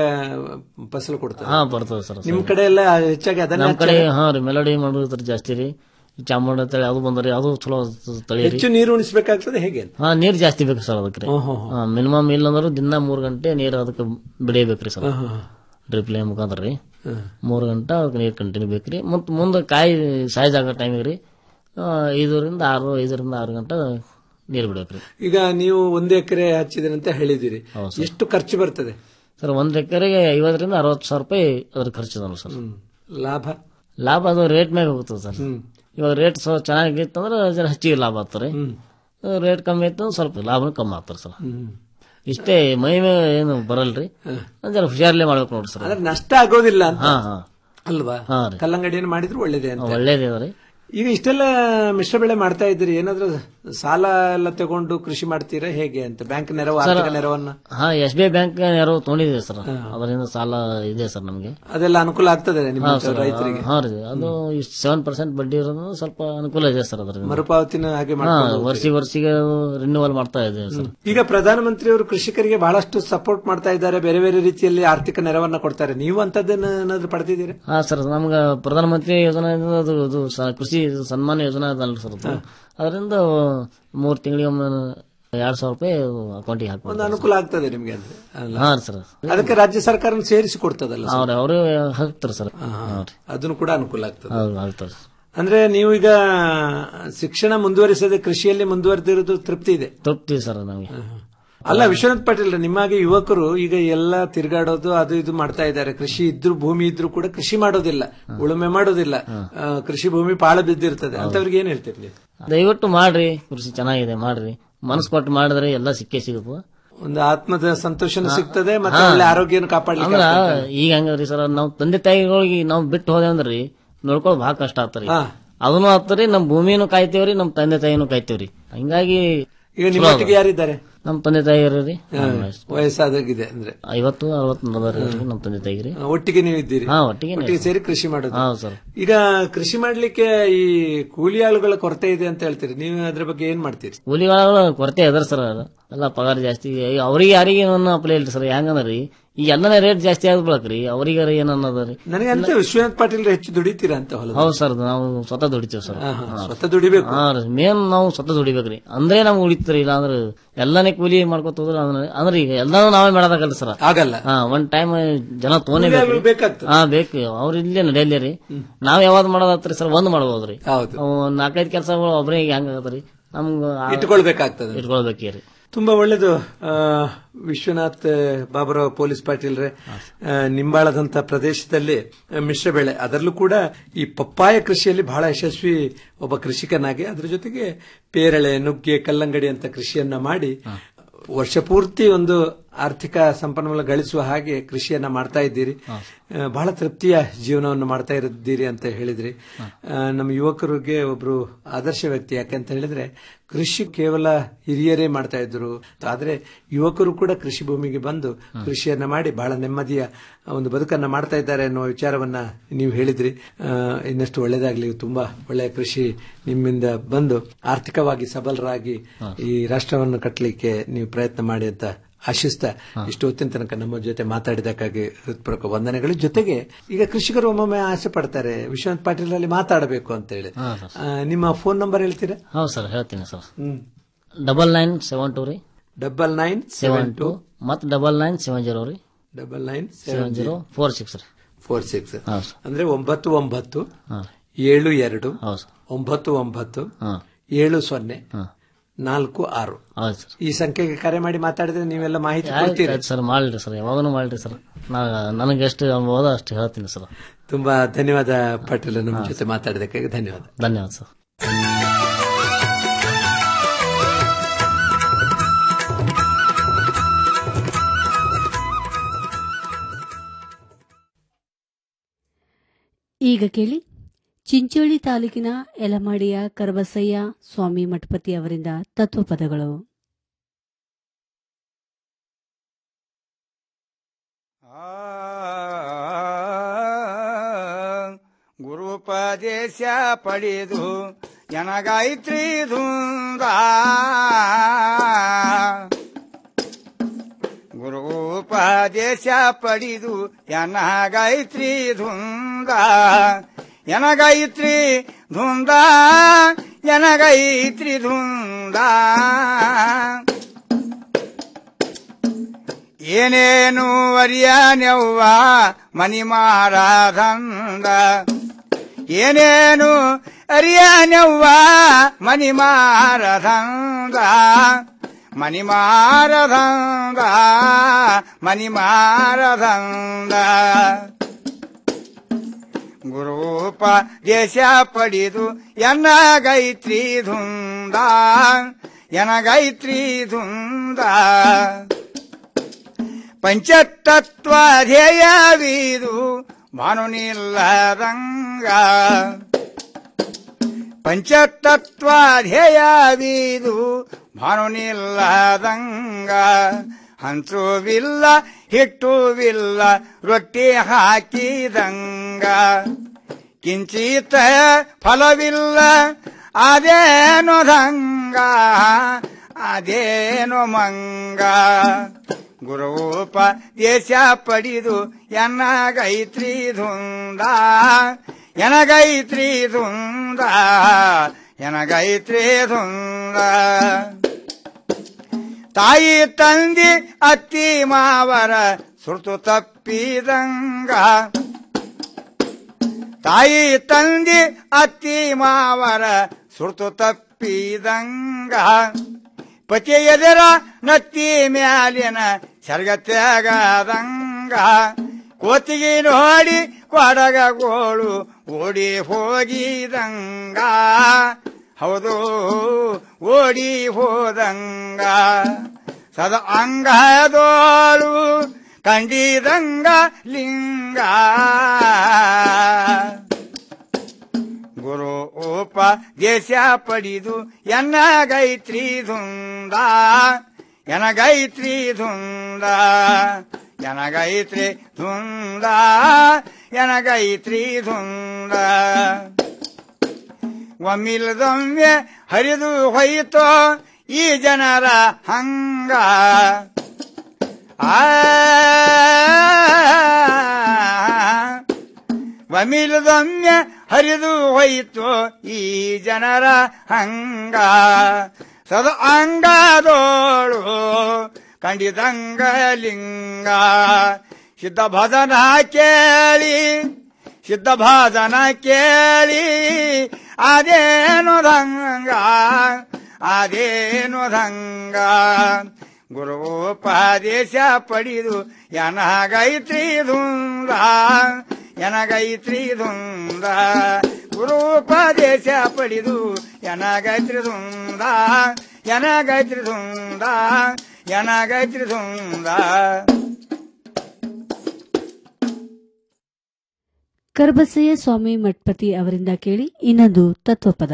ಫಸಲು ಕೊಡ್ತದೆ ಹಾ ಬರ್ತದೆ ಸರ್ ನಿಮ್ ಕಡೆ ಎಲ್ಲ ಹೆಚ್ಚಾಗಿ ಅದನ್ನ ನಮ್ ಕಡೆ ಹಾ ರೀ ಮೆಲೋಡಿ ಮಾಡೋದ್ರ ಜಾಸ್ತಿ ರೀ ಚಾಮುಂಡಿ ತಳಿ ಅದು ಬಂದ್ರಿ ಅದು ಚಲೋ ತಳಿ ರೀ ಹೆಚ್ಚು ನೀರು ಉಣಿಸ್ಬೇಕಾಗ್ತದೆ ಹೇಗೆ ಹಾ ನೀರ್ ಜಾಸ್ತಿ ಬೇಕು ಸರ್ ಅದಕ್ಕೆ ರೀ ಓಹೋ. ಮಿನಿಮಮ್ ಇಲ್ಲಂದ್ರೆ ದಿನ ಮೂರ್ ಗಂಟೆ ನೀರ್ ಅದಕ್ಕೆ ಬಿಡೇಬೇಕ್ರಿ ಸರ್ ಹಾ, ಹಾ. ಡ್ರಿಪ್ ಲೈನ್ ಮುಖಾಂತರ ರೀ ಮೂರ್ ಗಂಟೆ ಅದಕ್ಕೆ ನೀರ್ ಕಂಟಿನ್ಯೂ ಬೇಕ್ರಿ ಮತ್ ಮುಂದೆ ಕಾಯಿ ಸೈಜ್ ಆಗೋ ಟೈಮಿಗೆ ರೀ ಆ, ಐದರಿಂದ ಆರು ಐದರಿಂದ ಆರು ಗಂಟೆ ನೀರ್ ಬಿಡ್ಬೇಕ್ರಿ ಈಗ ನೀವು ಒಂದು ಎಕರೆ ಹಚ್ಚಿದ್ರೆ ಅಂತ ಹೇಳಿದಿರಿ ಹೌದು ಸರ್. ಎಷ್ಟು ಖರ್ಚು ಬರ್ತದೆ ಸರ್ ಒಂದ್ ಎಕರೆಗೆ ಐವತ್ತರಿಂದ ಅರವತ್ತು ಸಾವಿರ ರೂಪಾಯಿ ಅದ್ರ ಖರ್ಚು ಅದ ಸರ್ ಲಾಭ ಲಾಭ ಅದು ರೇಟ್ ಮ್ಯಾಗ ಹೋಗ್ತದೆ ಸರ್ ಇವಾಗ ರೇಟ್ ಸ್ವಲ್ಪ ಚೆನ್ನಾಗಿತ್ತಂದ್ರೆ ಜರ ಹೆಚ್ಚಿಗೆ ಲಾಭ ಆಗ್ತಾರೆ ರೇಟ್ ಕಮ್ಮಿ ಇತ್ತು ಸ್ವಲ್ಪ ಲಾಭನೂ ಕಮ್ಮಿ ಆಗ್ತಾರೆ ಸರ್ ಇಷ್ಟೇ ಮೈ ಮೇಲೆ ಏನು ಬರಲ್ರಿ ಜರ ಹುಷಾರ್ಲೆ ಮಾಡ್ಬೇಕು ನೋಡ್ರಿ ಸರ್ ಅಂದ್ರೆ ನಷ್ಟ ಆಗೋದಿಲ್ಲ ಅಂತ ಹಾ ಹಾ ಅಲ್ವಾ ಹಾ ರೀ. ಕಲ್ಲಂಗಡಿಯನ್ನು ಮಾಡಿದ್ರು ಒಳ್ಳೇದೇ ಅಂತ ಒಳ್ಳೇದೇ ಅದ ರೀ ಈಗ ಇಷ್ಟೆಲ್ಲ ಮಿಶ್ರ ಬೆಳೆ ಮಾಡ್ತಾ ಇದ್ದೀರಿ ಏನಾದ್ರೂ ಸಾಲ ಎಲ್ಲ ತಗೊಂಡು ಕೃಷಿ ಮಾಡ್ತೀರಾ ಹೇಗೆ ಅಂತ ಬ್ಯಾಂಕ್ ನೆರವು ಸರ್, ಆರ್ಥಿಕ ನೆರವನ್ನ ಹಾ ಎಸ್ ಬಿ ಐ ಬ್ಯಾಂಕ್ ನೆರವು ತೊಗೊಂಡಿದೆ ಸರ್ ಅದರಿಂದ ಸಾಲ ಇದೆ ಸರ್ ನಮಗೆ ಅದೆಲ್ಲ ಅನುಕೂಲ ಆಗ್ತದೆ ನಿಮ್ಮ ಹಾ ಸರ್ ರೈತರಿಗೆ ಹಾ ರೀ ಅದು ಸೆವೆನ್ ಪರ್ಸೆಂಟ್ ಬಡ್ಡಿ ಇರೋದು ಸ್ವಲ್ಪ ಅನುಕೂಲ ಇದೆ ಸರ್ ಅದರಿಂದ ಮರುಪಾವತಿನ ಹಾಗೆ ಹಾ ಮಾಡ್ಕೊಂಡು ಹೋಗ್ತೀರಿ. ವರ್ಷಿಗೆ ವರ್ಷಿಗೆ ರಿನ್ಯೂವಲ್ ಮಾಡ್ತಾ ಇದೆ ಸರ್ ಈಗ ಪ್ರಧಾನಮಂತ್ರಿಯವರು ಕೃಷಿಕರಿಗೆ ಬಹಳಷ್ಟು ಸಪೋರ್ಟ್ ಮಾಡ್ತಾ ಇದ್ದಾರೆ ಬೇರೆ ಬೇರೆ ರೀತಿಯಲ್ಲಿ ಆರ್ಥಿಕ ನೆರವನ್ನ ಕೊಡ್ತಾರೆ ನೀವು ಅಂತದ್ದೇನಾದ್ರೂ ಪಡೆದಿದ್ದೀರಾ ಹಾ ಸರ್ ನಮ್ಗೆ ಪ್ರಧಾನಮಂತ್ರಿ ಯೋಜನೆ ಅದು ಇದು ಸ- ಕೃಷಿ ಸನ್ಮಾನ ಯೋಜನೆ ಅದಲ್ಲ ಸರ್ ಅದು ಅದರಿಂದ ಮೂರ್ ತಿಂಗಳಿಗೆ ಒಮ್ಮೆ ಎರಡ್ ಸಾವಿರ ರೂಪಾಯಿ ಅಕೌಂಟಿಗೆ ಒಂದು ಹಾಕ್ಬೋದು ಅನುಕೂಲ ಆಗ್ತದೆ ನಿಮ್ಗೆ ಅಂದ್ರೆ ಅಲ್ಲ? ಹಾ ಸರ್ ಅದಕ್ಕೆ ರಾಜ್ಯ ಸರ್ಕಾರ ಸೇರಿಸಿ ಕೊಡ್ತದಲ್ಲ ಸರ್? ಅವ್ರ ಅವರು ಹಾಕ್ತಾರೆ ಸರ್ ಹಾ, ಹಾ. ಹಾ ರೀ ಅದನ್ನು ಕೂಡ ಅನುಕೂಲ ಆಗ್ತದೆ ಹೌದು ಆಗ್ತಾರೆ ಅಂದ್ರೆ ನೀವು ಈಗ ಶಿಕ್ಷಣ ಮುಂದುವರಿಸದೆ ಕೃಷಿಯಲ್ಲಿ ಮುಂದುವರೆದಿರೋದು ತೃಪ್ತಿ ಇದೆ ತೃಪ್ತಿ ಸರ್ ನಮಗೆ ಅಲ್ಲ ವಿಶ್ವನಾಥ್ ಪಾಟೀಲ್ ನಿಮ್ಮಾಗೆ ಯುವಕರು ಈಗ ಎಲ್ಲ ತಿರುಗಾಡೋದು ಅದು ಇದು ಮಾಡ್ತಾ ಇದ್ದಾರೆ ಕೃಷಿ ಇದ್ರು ಭೂಮಿ ಇದ್ರು ಕೂಡ ಕೃಷಿ ಮಾಡೋದಿಲ್ಲ ಉಳುಮೆ ಮಾಡೋದಿಲ್ಲ ಆ, ಕೃಷಿ ಭೂಮಿ ಪಾಳ ಬಿದ್ದಿರ್ತದೆ ಅಂತವ್ರಿಗೆ ಏನ್ ಹೇಳ್ತೀರಿ ನೀವು ದಯವಿಟ್ಟು ಮಾಡ್ರಿ ಕೃಷಿ ಚೆನ್ನಾಗಿದೆ ಮಾಡ್ರಿ ಮನಸ್ಸು ಕೊಟ್ಟು ಮಾಡಿದ್ರೆ ಎಲ್ಲ ಸಿಕ್ಕೇ ಸಿಗುತ್ತೆ ಒಂದು ಆತ್ಮದ ಸಂತೋಷನೂ ಸಿಗ್ತದೆ ಮತ್ತೆ ಹಾ. ಒಳ್ಳೆ ಆರೋಗ್ಯನ ಕಾಪಾಡ್ಲಿಕ್ಕೆ ಅಂದ್ರ ಆಗ್ತದೆ. ಈಗ ಹಂಗದ್ರಿ ಸರ್ ನಾವ್ ತಂದೆ ತಾಯಿಗಳಿಗೆ ನಾವ್ ಬಿಟ್ಟು ಹೋದೆ ಅಂದ್ರಿ ನೋಡ್ಕೊಳ್ ಬಹಳ ಕಷ್ಟ ಆಗ್ತರಿ ಹಾ. ಅದನ್ನು ಆಗ್ತರಿ ನಮ್ ಭೂಮಿನೂ ಕಾಯ್ತೇವ್ರಿ ನಮ್ ತಂದೆ ತಾಯಿನೂ ಕಾಯ್ತೇವ್ರಿ ಹಿಂಗಾಗಿ ಈಗ ನಿಮ್ಮೊಟ್ಟಿಗೆ ಯಾರಿದ್ದಾರೆ ನಮ್ ತಂದೆ ತಾಯಿಯವ್ರಿ ಹಾ, ವಯಸ್ಸಾದಾಗಿದೆ ಅಂದ್ರೆ ಐವತ್ತು ಅರವತ್ತು ನಲವತ್ತು ನಮ್ ತಂದೆ ತಾಯಿರಿ ಆ, ಒಟ್ಟಿಗೆ ನೀವು ಇದ್ದೀರಿ ಹಾ, ಒಟ್ಟಿಗೆ ಒಟ್ಟಿಗೆ ಸೇರಿ ಕೃಷಿ ಮಾಡೋದು ಹೌದು ಸರ್ ಈಗ ಕೃಷಿ ಮಾಡ್ಲಿಕ್ಕೆ ಈ ಕೂಲಿ ಆಳುಗಳ ಕೊರತೆ ಇದೆ ಅಂತ ಹೇಳ್ತೀರಿ ನೀವು ಅದ್ರ ಬಗ್ಗೆ ಏನ್ ಮಾಡ್ತೀರಿ ಕೂಲಿ ಒಳಗಳ ಕೊರತೆ ಅದ್ರ ಸರ್ ಎಲ್ಲ ಪಗಾರ ಜಾಸ್ತಿ ಅವ್ರಿಗೆ ಯಾರಿಗೆ ಏನನ್ನ ಅಪ್ಲೈ ಇಲ್ರಿ ಸರ್ ಹೆಂಗಂದ್ರಿ ಈ ಎಲ್ಲನೇ ರೇಟ್ ಜಾಸ್ತಿ ಆದ್ ಬಳಕ್ರಿ ಅವ್ರಿಗೆ ಏನನ್ನದ ರೀ ನನಗೆ ಅಂತ ವಿಶ್ವನಾಥ್ ಪಾಟೀಲ್ ಹೆಚ್ಚು ದುಡಿತೀರಾ ಅಂತ ಹೊಲ ಹೌದು ಸರ್ ನಾವು ಸ್ವತಃ ದುಡಿತೀವಿ ಸರ್ ಹಾ, ಹಾ, ಸ್ವತಃ ದುಡಿಬೇಕು. ಹಾ ಮೇನ್ ನಾವು ಸ್ವತಃ ದುಡಿಬೇಕ್ರಿ ಅಂದ್ರೆ ನಮ್ಗೆ ಉಳಿತ್ರಿ ಇಲ್ಲ ಅಂದ್ರೆ ಎಲ್ಲಾನೇ ಕೂಲಿ ಮಾಡ್ಕೊತ ಹೋದ್ರ ಅಂದ್ರೆ- ಅಂದ್ರೆ ಈಗ ಎಲ್ಲಾನು ನಾವೇ ಮಾಡೋದಾಗಲ್ಲ ಸರ್ ಆಗಲ್ಲ ಹಾ ಒಂದ್ ಟೈಮ್ ಜನ ತೋನೆ ಕೂಲಿ ಆಳುಗಳು ಬೇಕು ಬೇಕಾಗ್ತದೆ. ಹಾ ಬೇಕು ಅವ್ರ ಇಲ್ಲೇ ನಡೆಯಲ್ಲ ರೀ ನಾವ್ ಯಾವ್ದು ಮಾಡೋದಾತ್ರಿ ಸರ್ ಒಂದ್ ಮಾಡ್ಬೋದ್ರಿ ಹೌದು ಅವು ನಾಲ್ಕೈದು ಕೆಲಸಗಳು ಒಬ್ರಿಗೆ ಹೆಂಗ್ ಆಗತ್ರಿ ನಮ್ಗ ಆ- ಇಟ್ಕೊಳ್ಬೇಕಾಗ್ತದೆ. ಇಟ್ಕೊಳ್ಬೇಕ್ರಿ ತುಂಬಾ ಒಳ್ಳೇದು ಆ, ವಿಶ್ವನಾಥ್ ಬಾಬುರಾವ್ ಪೊಲೀಸ್ ಪಾಟೀಲ್ರೆ ಆ, ನಿಂಬಾಳದಂತ ಪ್ರದೇಶದಲ್ಲಿ ಆ, ಮಿಶ್ರ ಬೆಳೆ ಅದರಲ್ಲೂ ಕೂಡ ಈ ಪಪ್ಪಾಯ ಕೃಷಿಯಲ್ಲಿ ಬಹಳ ಯಶಸ್ವಿ ಒಬ್ಬ ಕೃಷಿಕನಾಗಿ ಅದ್ರ ಜೊತೆಗೆ ಪೇರಳೆ ನುಗ್ಗೆ ಕಲ್ಲಂಗಡಿ ಅಂತ ಕೃಷಿಯನ್ನ ಮಾಡಿ ವರ್ಷ ಪೂರ್ತಿ ಒಂದು ಆರ್ಥಿಕ ಸಂಪನ್ಮೂಲ ಗಳಿಸುವ ಹಾಗೆ ಕೃಷಿಯನ್ನ ಮಾಡ್ತಾ ಇದ್ದೀರಿ ಆ, ಬಹಳ ತೃಪ್ತಿಯ ಜೀವನವನ್ನು ಮಾಡ್ತಾ ಇದ್ದೀರಿ ಅಂತ ಹೇಳಿದ್ರಿ ಆ, ನಮ್ಮ ಯುವಕರಿಗೆ ಒಬ್ರು ಆದರ್ಶ ವ್ಯಕ್ತಿ ಯಾಕಂತ ಹೇಳಿದ್ರೆ ಕೃಷಿ ಕೇವಲ ಹಿರಿಯರೇ ಮಾಡ್ತಾ ಇದ್ರು ಆದ್ರೆ ಯುವಕರು ಕೂಡ ಕೃಷಿ ಭೂಮಿಗೆ ಬಂದು ಕೃಷಿಯನ್ನ ಮಾಡಿ ಬಹಳ ನೆಮ್ಮದಿಯ ಒಂದು ಬದುಕನ್ನ ಮಾಡ್ತಾ ಇದ್ದಾರೆ ಅನ್ನುವ ವಿಚಾರವನ್ನ ನೀವು ಹೇಳಿದ್ರಿ ಆ, ಇನ್ನಷ್ಟು ಒಳ್ಳೇದಾಗ್ಲಿ ತುಂಬಾ ಒಳ್ಳೆಯ ಕೃಷಿ ನಿಮ್ಮಿಂದ ಬಂದು ಆರ್ಥಿಕವಾಗಿ ಸಬಲರಾಗಿ ಈ ರಾಷ್ಟ್ರವನ್ನು ಕಟ್ಟಲಿಕ್ಕೆ ನೀವು ಪ್ರಯತ್ನ ಮಾಡಿ ಅಂತ ಆಶಿಸ್ತಾ ಇಷ್ಟು ಹೊತ್ತಿನ ತನಕ ನಮ್ಮ ಜೊತೆ ಮಾತಾಡಿದಕ್ಕಾಗಿ ಹೃತ್ಪೂರ್ವಕ ವಂದನೆಗಳು ಜೊತೆಗೆ ಈಗ ಕೃಷಿಕರು ಒಮ್ಮೊಮ್ಮೆ ಆಸೆ ಪಡ್ತಾರೆ ವಿಶ್ವನಾಥ್ ಪಾಟೀಲ್ ಅಲ್ಲಿ ಮಾತಾಡಬೇಕು ಅಂತ ಹೇಳಿ ಹಾ, ಸರ್. ಆ, ನಿಮ್ಮ ಫೋನ್ ನಂಬರ್ ಹೇಳ್ತೀರಾ ಹೌದು ಸರ್ ಹೇಳ್ತೀನಿ sir hmm double nine seven two ರೀ ಡಬಲ್ ನೈನ್ ಸೆವೆನ್ ಟು ಮತ್ ಡಬಲ್ ನೈನ್ ಸೆವೆನ್ ಜೀರೋ ರೀ double nine seven zero four six ರೀ ಫೋರ್ ಸಿಕ್ಸ್ ಹೌದು ಸರ್ ಅಂದ್ರೆ ಒಂಬತ್ತು ಒಂಬತ್ತು ಹಾ. ಏಳು ಎರಡು ಹೌದು ಸರ್ ಒಂಬತ್ತು ಒಂಬತ್ತು ಹಾ. ಏಳು ಸೊನ್ನೆ ಹಾ. ನಾಲ್ಕು ಆರು ಹೌದು ಸರ್ ಈ ಸಂಖ್ಯೆಗೆ ಕರೆ ಮಾಡಿ ಮಾತಾಡಿದ್ರೆ ನೀವೆಲ್ಲ ಮಾಹಿತಿ ಆಯ್ತು ಕೊಡ್ತೀರಿ ಆಯ್ತು ಸರ್ ಮಾಡ್ರಿ ಸರ್ ಯಾವಾಗನು ಮಾಡ್ರಿ ಸರ್ ನಾ ನನಗೆ ಎಷ್ಟು ಅನ್ಬೋದ ಅಷ್ಟು ಹೇಳ್ತೀನಿ ಸರ್ ತುಂಬಾ ಧನ್ಯವಾದ ಪಾಟೀಲ್ ನಮ್ಮ ಜೊತೆ ಮಾತಾಡಿದಕ್ಕಾಗಿ ಧನ್ಯವಾದ ಧನ್ಯವಾದ ಸರ್ ಈಗ ಕೇಳಿ ಚಿಂಚೋಳಿ ತಾಲೂಕಿನ ಯಲಮಾಡಿಯ ಕರಬಸಯ್ಯ ಸ್ವಾಮಿ ಮಠಪತಿ ಅವರಿಂದ ತತ್ವಪದಗಳು ಗುರುಪದೇಶ ಪಡೆದು ಎನಗಾಯ್ತ್ರಿ ಧುಂದ ಗುರುಪದೇಶ ಪಡೆದು ಎನಗಾಯ್ತ್ರಿ ಧುಂದ ಎನಗಾಯ್ತ್ರಿ ಧುಂದ ಎನಗೈತ್ರಿ ಧುಂದ ಏನೇನು ಅರಿಯನೆವ್ವ ಮನಿ ಮಾರಾಧಂದ ಏನೇನು ಅರಿಯನೆವ್ವ ಮನಿ ಮಾರಧಂದ ಮನಿ ಮಾರಧಂದ ಮನಿ ಮಾರಧಂದ ಗುರೂಪ ದೇಶ ಪಡೆದು ಎನಗೈತ್ರಿ ಧುಂದ ಎನಗೈತ್ರಿ ಧುಂದ ಪಂಚತತ್ವ ಧ್ಯೇಯವಿದು ಭಾನು ನಿಲ್ಲದಂಗ ಪಂಚತತ್ವ ಧ್ಯೇಯವಿದು ಭಾನು ನಿಲ್ಲದಂಗ ಹಂಚುವಿಲ್ಲ ಹಿಟ್ಟುವಿಲ್ಲ ರೊಟ್ಟಿ ಹಾಕಿದಂಗ ಕಿಂಚಿತ ಫಲವಿಲ್ಲ ಅದೇನೋ ದಂಗ ಅದೇನೋ ಮಂಗ ಗುರುಪ ದೇಶ ಪಡಿದು ಎನಗೈತ್ರಿ ಧುಂದ ಎನಗೈತ್ರಿ ಧುಂದ ಎನಗೈತ್ರಿ ಧುಂದ ತಾಯಿ ತಂದಿ ಅತ್ತಿ ಮಾವರ ಸುರ್ತು ತಪ್ಪಿದಂಗ ತಾಯಿ ತಂದಿ ಅತ್ತಿ ಮಾವರ ಸುರ್ತು ತಪ್ಪಿದಂಗ ಪತಿ ಎದರ ನತ್ತಿ ಮ್ಯಾಲಿನ ಸರ್ಗತ್ಯಾಗದಂಗ ಕೋತಿಗೆ ನೋಡಿ ಕೊಡಗಗೋಳು ಓಡಿ ಹೋಗಿದಂಗ ಹೌದು ಓಡಿ ಹೋದಂಗ ಸದ ಅಂಗದೋಳು ಕಂಡಿದಂಗ ಲಿಂಗ ಗುರು ಉಪದೇಶ ಪಡಿದು ಎನ್ನಗೈತ್ರಿ ಧುಂದ ಎನಗೈತ್ರಿ ಧುಂದ ಎನಗೈತ್ರಿ ಧುಂದ ಎನಗೈತ್ರಿ ಧುಂದ ಒಮ್ಮಿಲ್ದೊಮ್ಮೆ ಹರಿದು ಹೋಯಿತೋ ಈ ಜನರ ಹಂಗ ಆ ಒಮ್ಮಿಲ್ದೊಮ್ಮೆ ಹರಿದು ಹೋಯಿತು ಈ ಜನರ ಹಂಗ ಸದ ಅಂಗದೋಳು ಕಂಡಿದಂಗ ಲಿಂಗ ಸಿದ್ಧ ಭಜನ ಕೇಳಿ ಸಿದ್ಧ ಭಜನ ಕೇಳಿ ಅದೇನು ದಂಗ ಅದೇನು ದಂಗ ಗುರುಪದೇಶ ಪಡಿದು ಎನಗೈತ್ರಿ ಧುಂದ ಎನಗೈತ್ರಿ ಧುಂದ ಗುರುಪದೇಶ ಪಡಿದು ಎನಗೈತ್ರಿ ಧುಂದ ಎನಗೈತ್ರಿ ಧುಂದ ಎನಗೈತ್ರಿ ಧುಂದ ಕರ್ಬಸಯ್ಯ ಸ್ವಾಮಿ ಮಠಪತಿ ಅವರಿಂದ ಕೇಳಿ ಇನ್ನೊಂದು ತತ್ವಪದ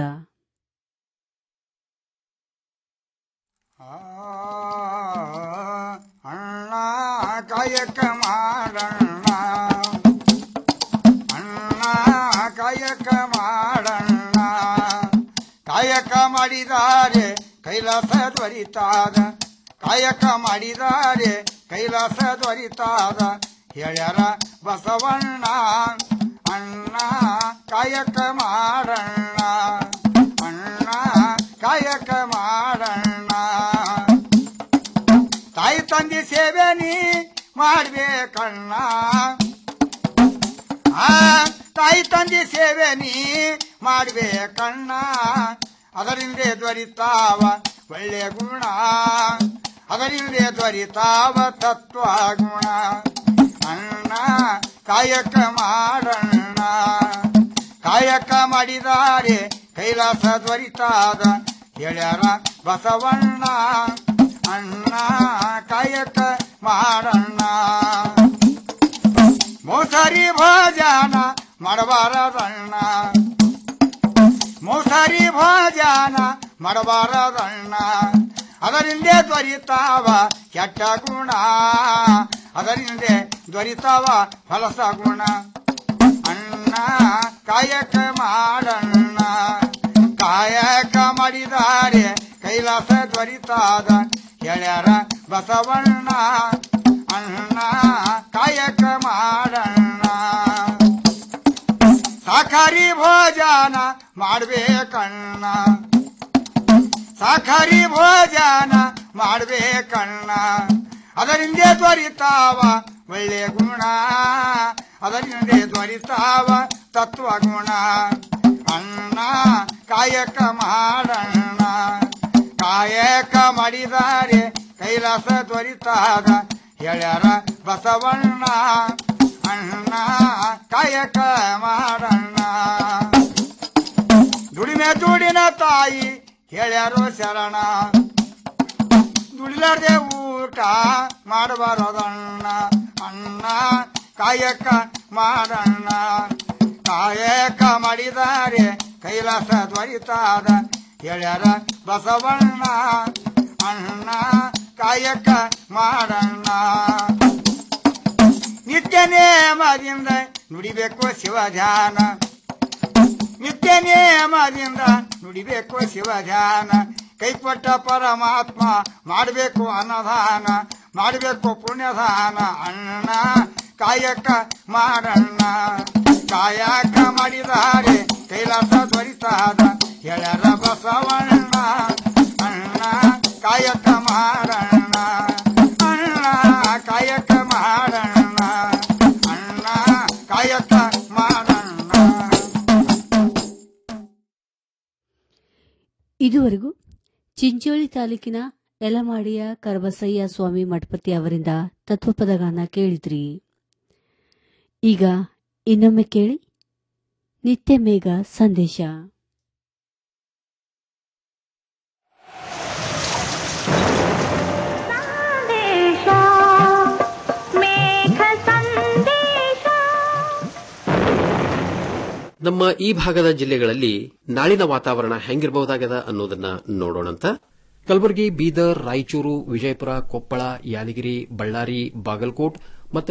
ಅಣ್ಣ ಕಾಯಕ ಮಾಡಣ್ಣ ಅಣ್ಣ ಕಾಯಕ ಮಾಡಣ್ಣ ಕಾಯಕ ಮಾಡಿದಾರೆ ಕೈಲಾಸ ತ್ವರಿತಾದ ಕಾಯಕ ಮಾಡಿದಾರೆ ಕೈಲಾಸ ತ್ವರಿತಾದ ಹೇಳ್ಯಾರ ಬಸವಣ್ಣ ಅಣ್ಣ ಕಾಯಕ ಮಾಡಣ್ಣ ಅಣ್ಣ ಕಾಯಕ ಮಾಡಣ್ಣ ತಾಯಿ ತಂದೆ ಸೇವೆ ನೀ ಮಾಡ್ಬೇಕಣ್ಣ ಆ ತಾಯಿ ತಂದೆ ಸೇವೆ ನೀ ಮಾಡ್ಬೇಕಣ್ಣ ಅದರಿಂದ ದೊರಿತಾವ ಒಳ್ಳೆ ಗುಣ ಅದರಿಂದ ದೊರಿತಾವ ತತ್ವ ಗುಣ ಅಣ್ಣ ಕಾಯಕ ಮಾಡಣ್ಣ ಕಾಯಕ ಮಾಡಿದಾರೆ ಕೈಲಾಸ ದೊರಿತಾದ ಹೇಳ್ಯಾರ ಬಸವಣ್ಣ ಅಣ್ಣ ಕಾಯಕ ಮಾಡಣ್ಣ ಮೋಸರಿ ಭೋಜನ ಮಾಡಬಾರದಣ್ಣ ಮೋಸರಿ ಭೋಜನ ಮಾಡಬಾರದಣ್ಣ ಅದರಿಂದ ದೊರಿತಾವ ಕೆಟ್ಟ ಗುಣ ಅದರಿಂದ ದೊರಿತಾವ ಫಲಸ ಗುಣ ಅಣ್ಣ ಕಾಯಕ ಮಾಡಣ್ಣ ಕಾಯಕ ಮಾಡಿದಾರೆ ಕೈಲಾಸ ದೊರಿತಾದ ಹೇಳ್ಯಾರ ಬಸವಣ್ಣ ಅಣ್ಣ ಕಾಯಕ ಮಾಡಣ್ಣ ಸಾಖಾರಿ ಭೋಜನ ಮಾಡ್ಬೇಕಣ್ಣ ಸಾಖಾರಿ ಭೋಜನ ಮಾಡ್ಬೇಕಣ್ಣ ಅದರಿಂದ ದೊರಿತಾವ ಒಳ್ಳೆ ಗುಣ ಅದರಿಂದ ದೊರಿತಾವ ತತ್ವ ಗುಣ ಅಣ್ಣ ಕಾಯಕ ಮಾಡಣ್ಣ ಕಾಯಕ ಮಾಡಿದಾರೆ ಕೈಲಾಸ ದೊರಿತಾದ ಹೇಳ್ಯಾರ ಬಸವಣ್ಣ ಅಣ್ಣ ಕಾಯಕ ಮಾಡಣ್ಣ ದುಡಿಮೆ ದುಡಿನ ತಾಯಿ ಹೇಳ್ಯಾರೋ ಶರಣ ದುಡಿಲಾರ್ದೆ ಊಟ ಮಾಡಬಾರದಣ್ಣ ಅಣ್ಣ ಕಾಯಕ ಮಾಡಣ್ಣ ಕಾಯಕ ಮಾಡಿದಾರೆ ಕೈಲಾಸ ದ್ವರಿತಾದ ಹೇಳ್ಯಾರ ಬಸವಣ್ಣ ಅಣ್ಣ ಕಾಯಕ ಮಾಡಣ್ಣ ನಿತ್ಯ ನೇಮದಿಂದ ನುಡಿಬೇಕು ಶಿವ ಧ್ಯಾನ ನಿತ್ಯ ನೇಮದಿಂದ ನುಡಿಬೇಕು ಶಿವ ಧ್ಯಾನ ಕೈಪಟ್ಟ ಪರಮಾತ್ಮ ಮಾಡಬೇಕು ಅನ್ನದಾನ ಮಾಡಬೇಕು ಪುಣ್ಯದಾನ ಅಣ್ಣ ಕಾಯಕ ಮಾಡಣ್ಣ ಕಾಯಕ ಮಾಡಿದಾರೆ ಕೈಲಾಸ ತ್ವರಿತಾದ ಎಳರ ಬಸವಣ್ಣ ಅಣ್ಣ ಕಾಯಕ ಮಾಡಣ್ಣ ಅಣ್ಣ ಕಾಯಕ ಮಾಡಣ್ಣ ಅಣ್ಣ ಕಾಯಕ ಮಾಡಣ್ಣ ಇದುವರೆಗೂ ಚಿಂಚೋಳಿ ತಾಲೂಕಿನ ಯಲಮಾಡಿಯ ಕರಬಸಯ್ಯ ಸ್ವಾಮಿ ಮಠಪತಿ ಅವರಿಂದ ತತ್ವಪದಗಾನ ಕೇಳಿದ್ರಿ ಈಗ ಇನ್ನೊಮ್ಮೆ ಕೇಳಿ ನಿತ್ಯ ಮೇಘ ಸಂದೇಶ ನಮ್ಮ ಈ ಭಾಗದ ಜಿಲ್ಲೆಗಳಲ್ಲಿ ನಾಳಿನ ವಾತಾವರಣ ಹೆಂಗಿರಬಹುದಾಗದ ಅನ್ನೋದನ್ನ ನೋಡೋಣಂತ ಕಲಬುರಗಿ ಬೀದರ್ ರಾಯಚೂರು ವಿಜಯಪುರ ಕೊಪ್ಪಳ ಯಾದಗಿರಿ ಬಳ್ಳಾರಿ ಬಾಗಲಕೋಟ್ ಮತ್ತು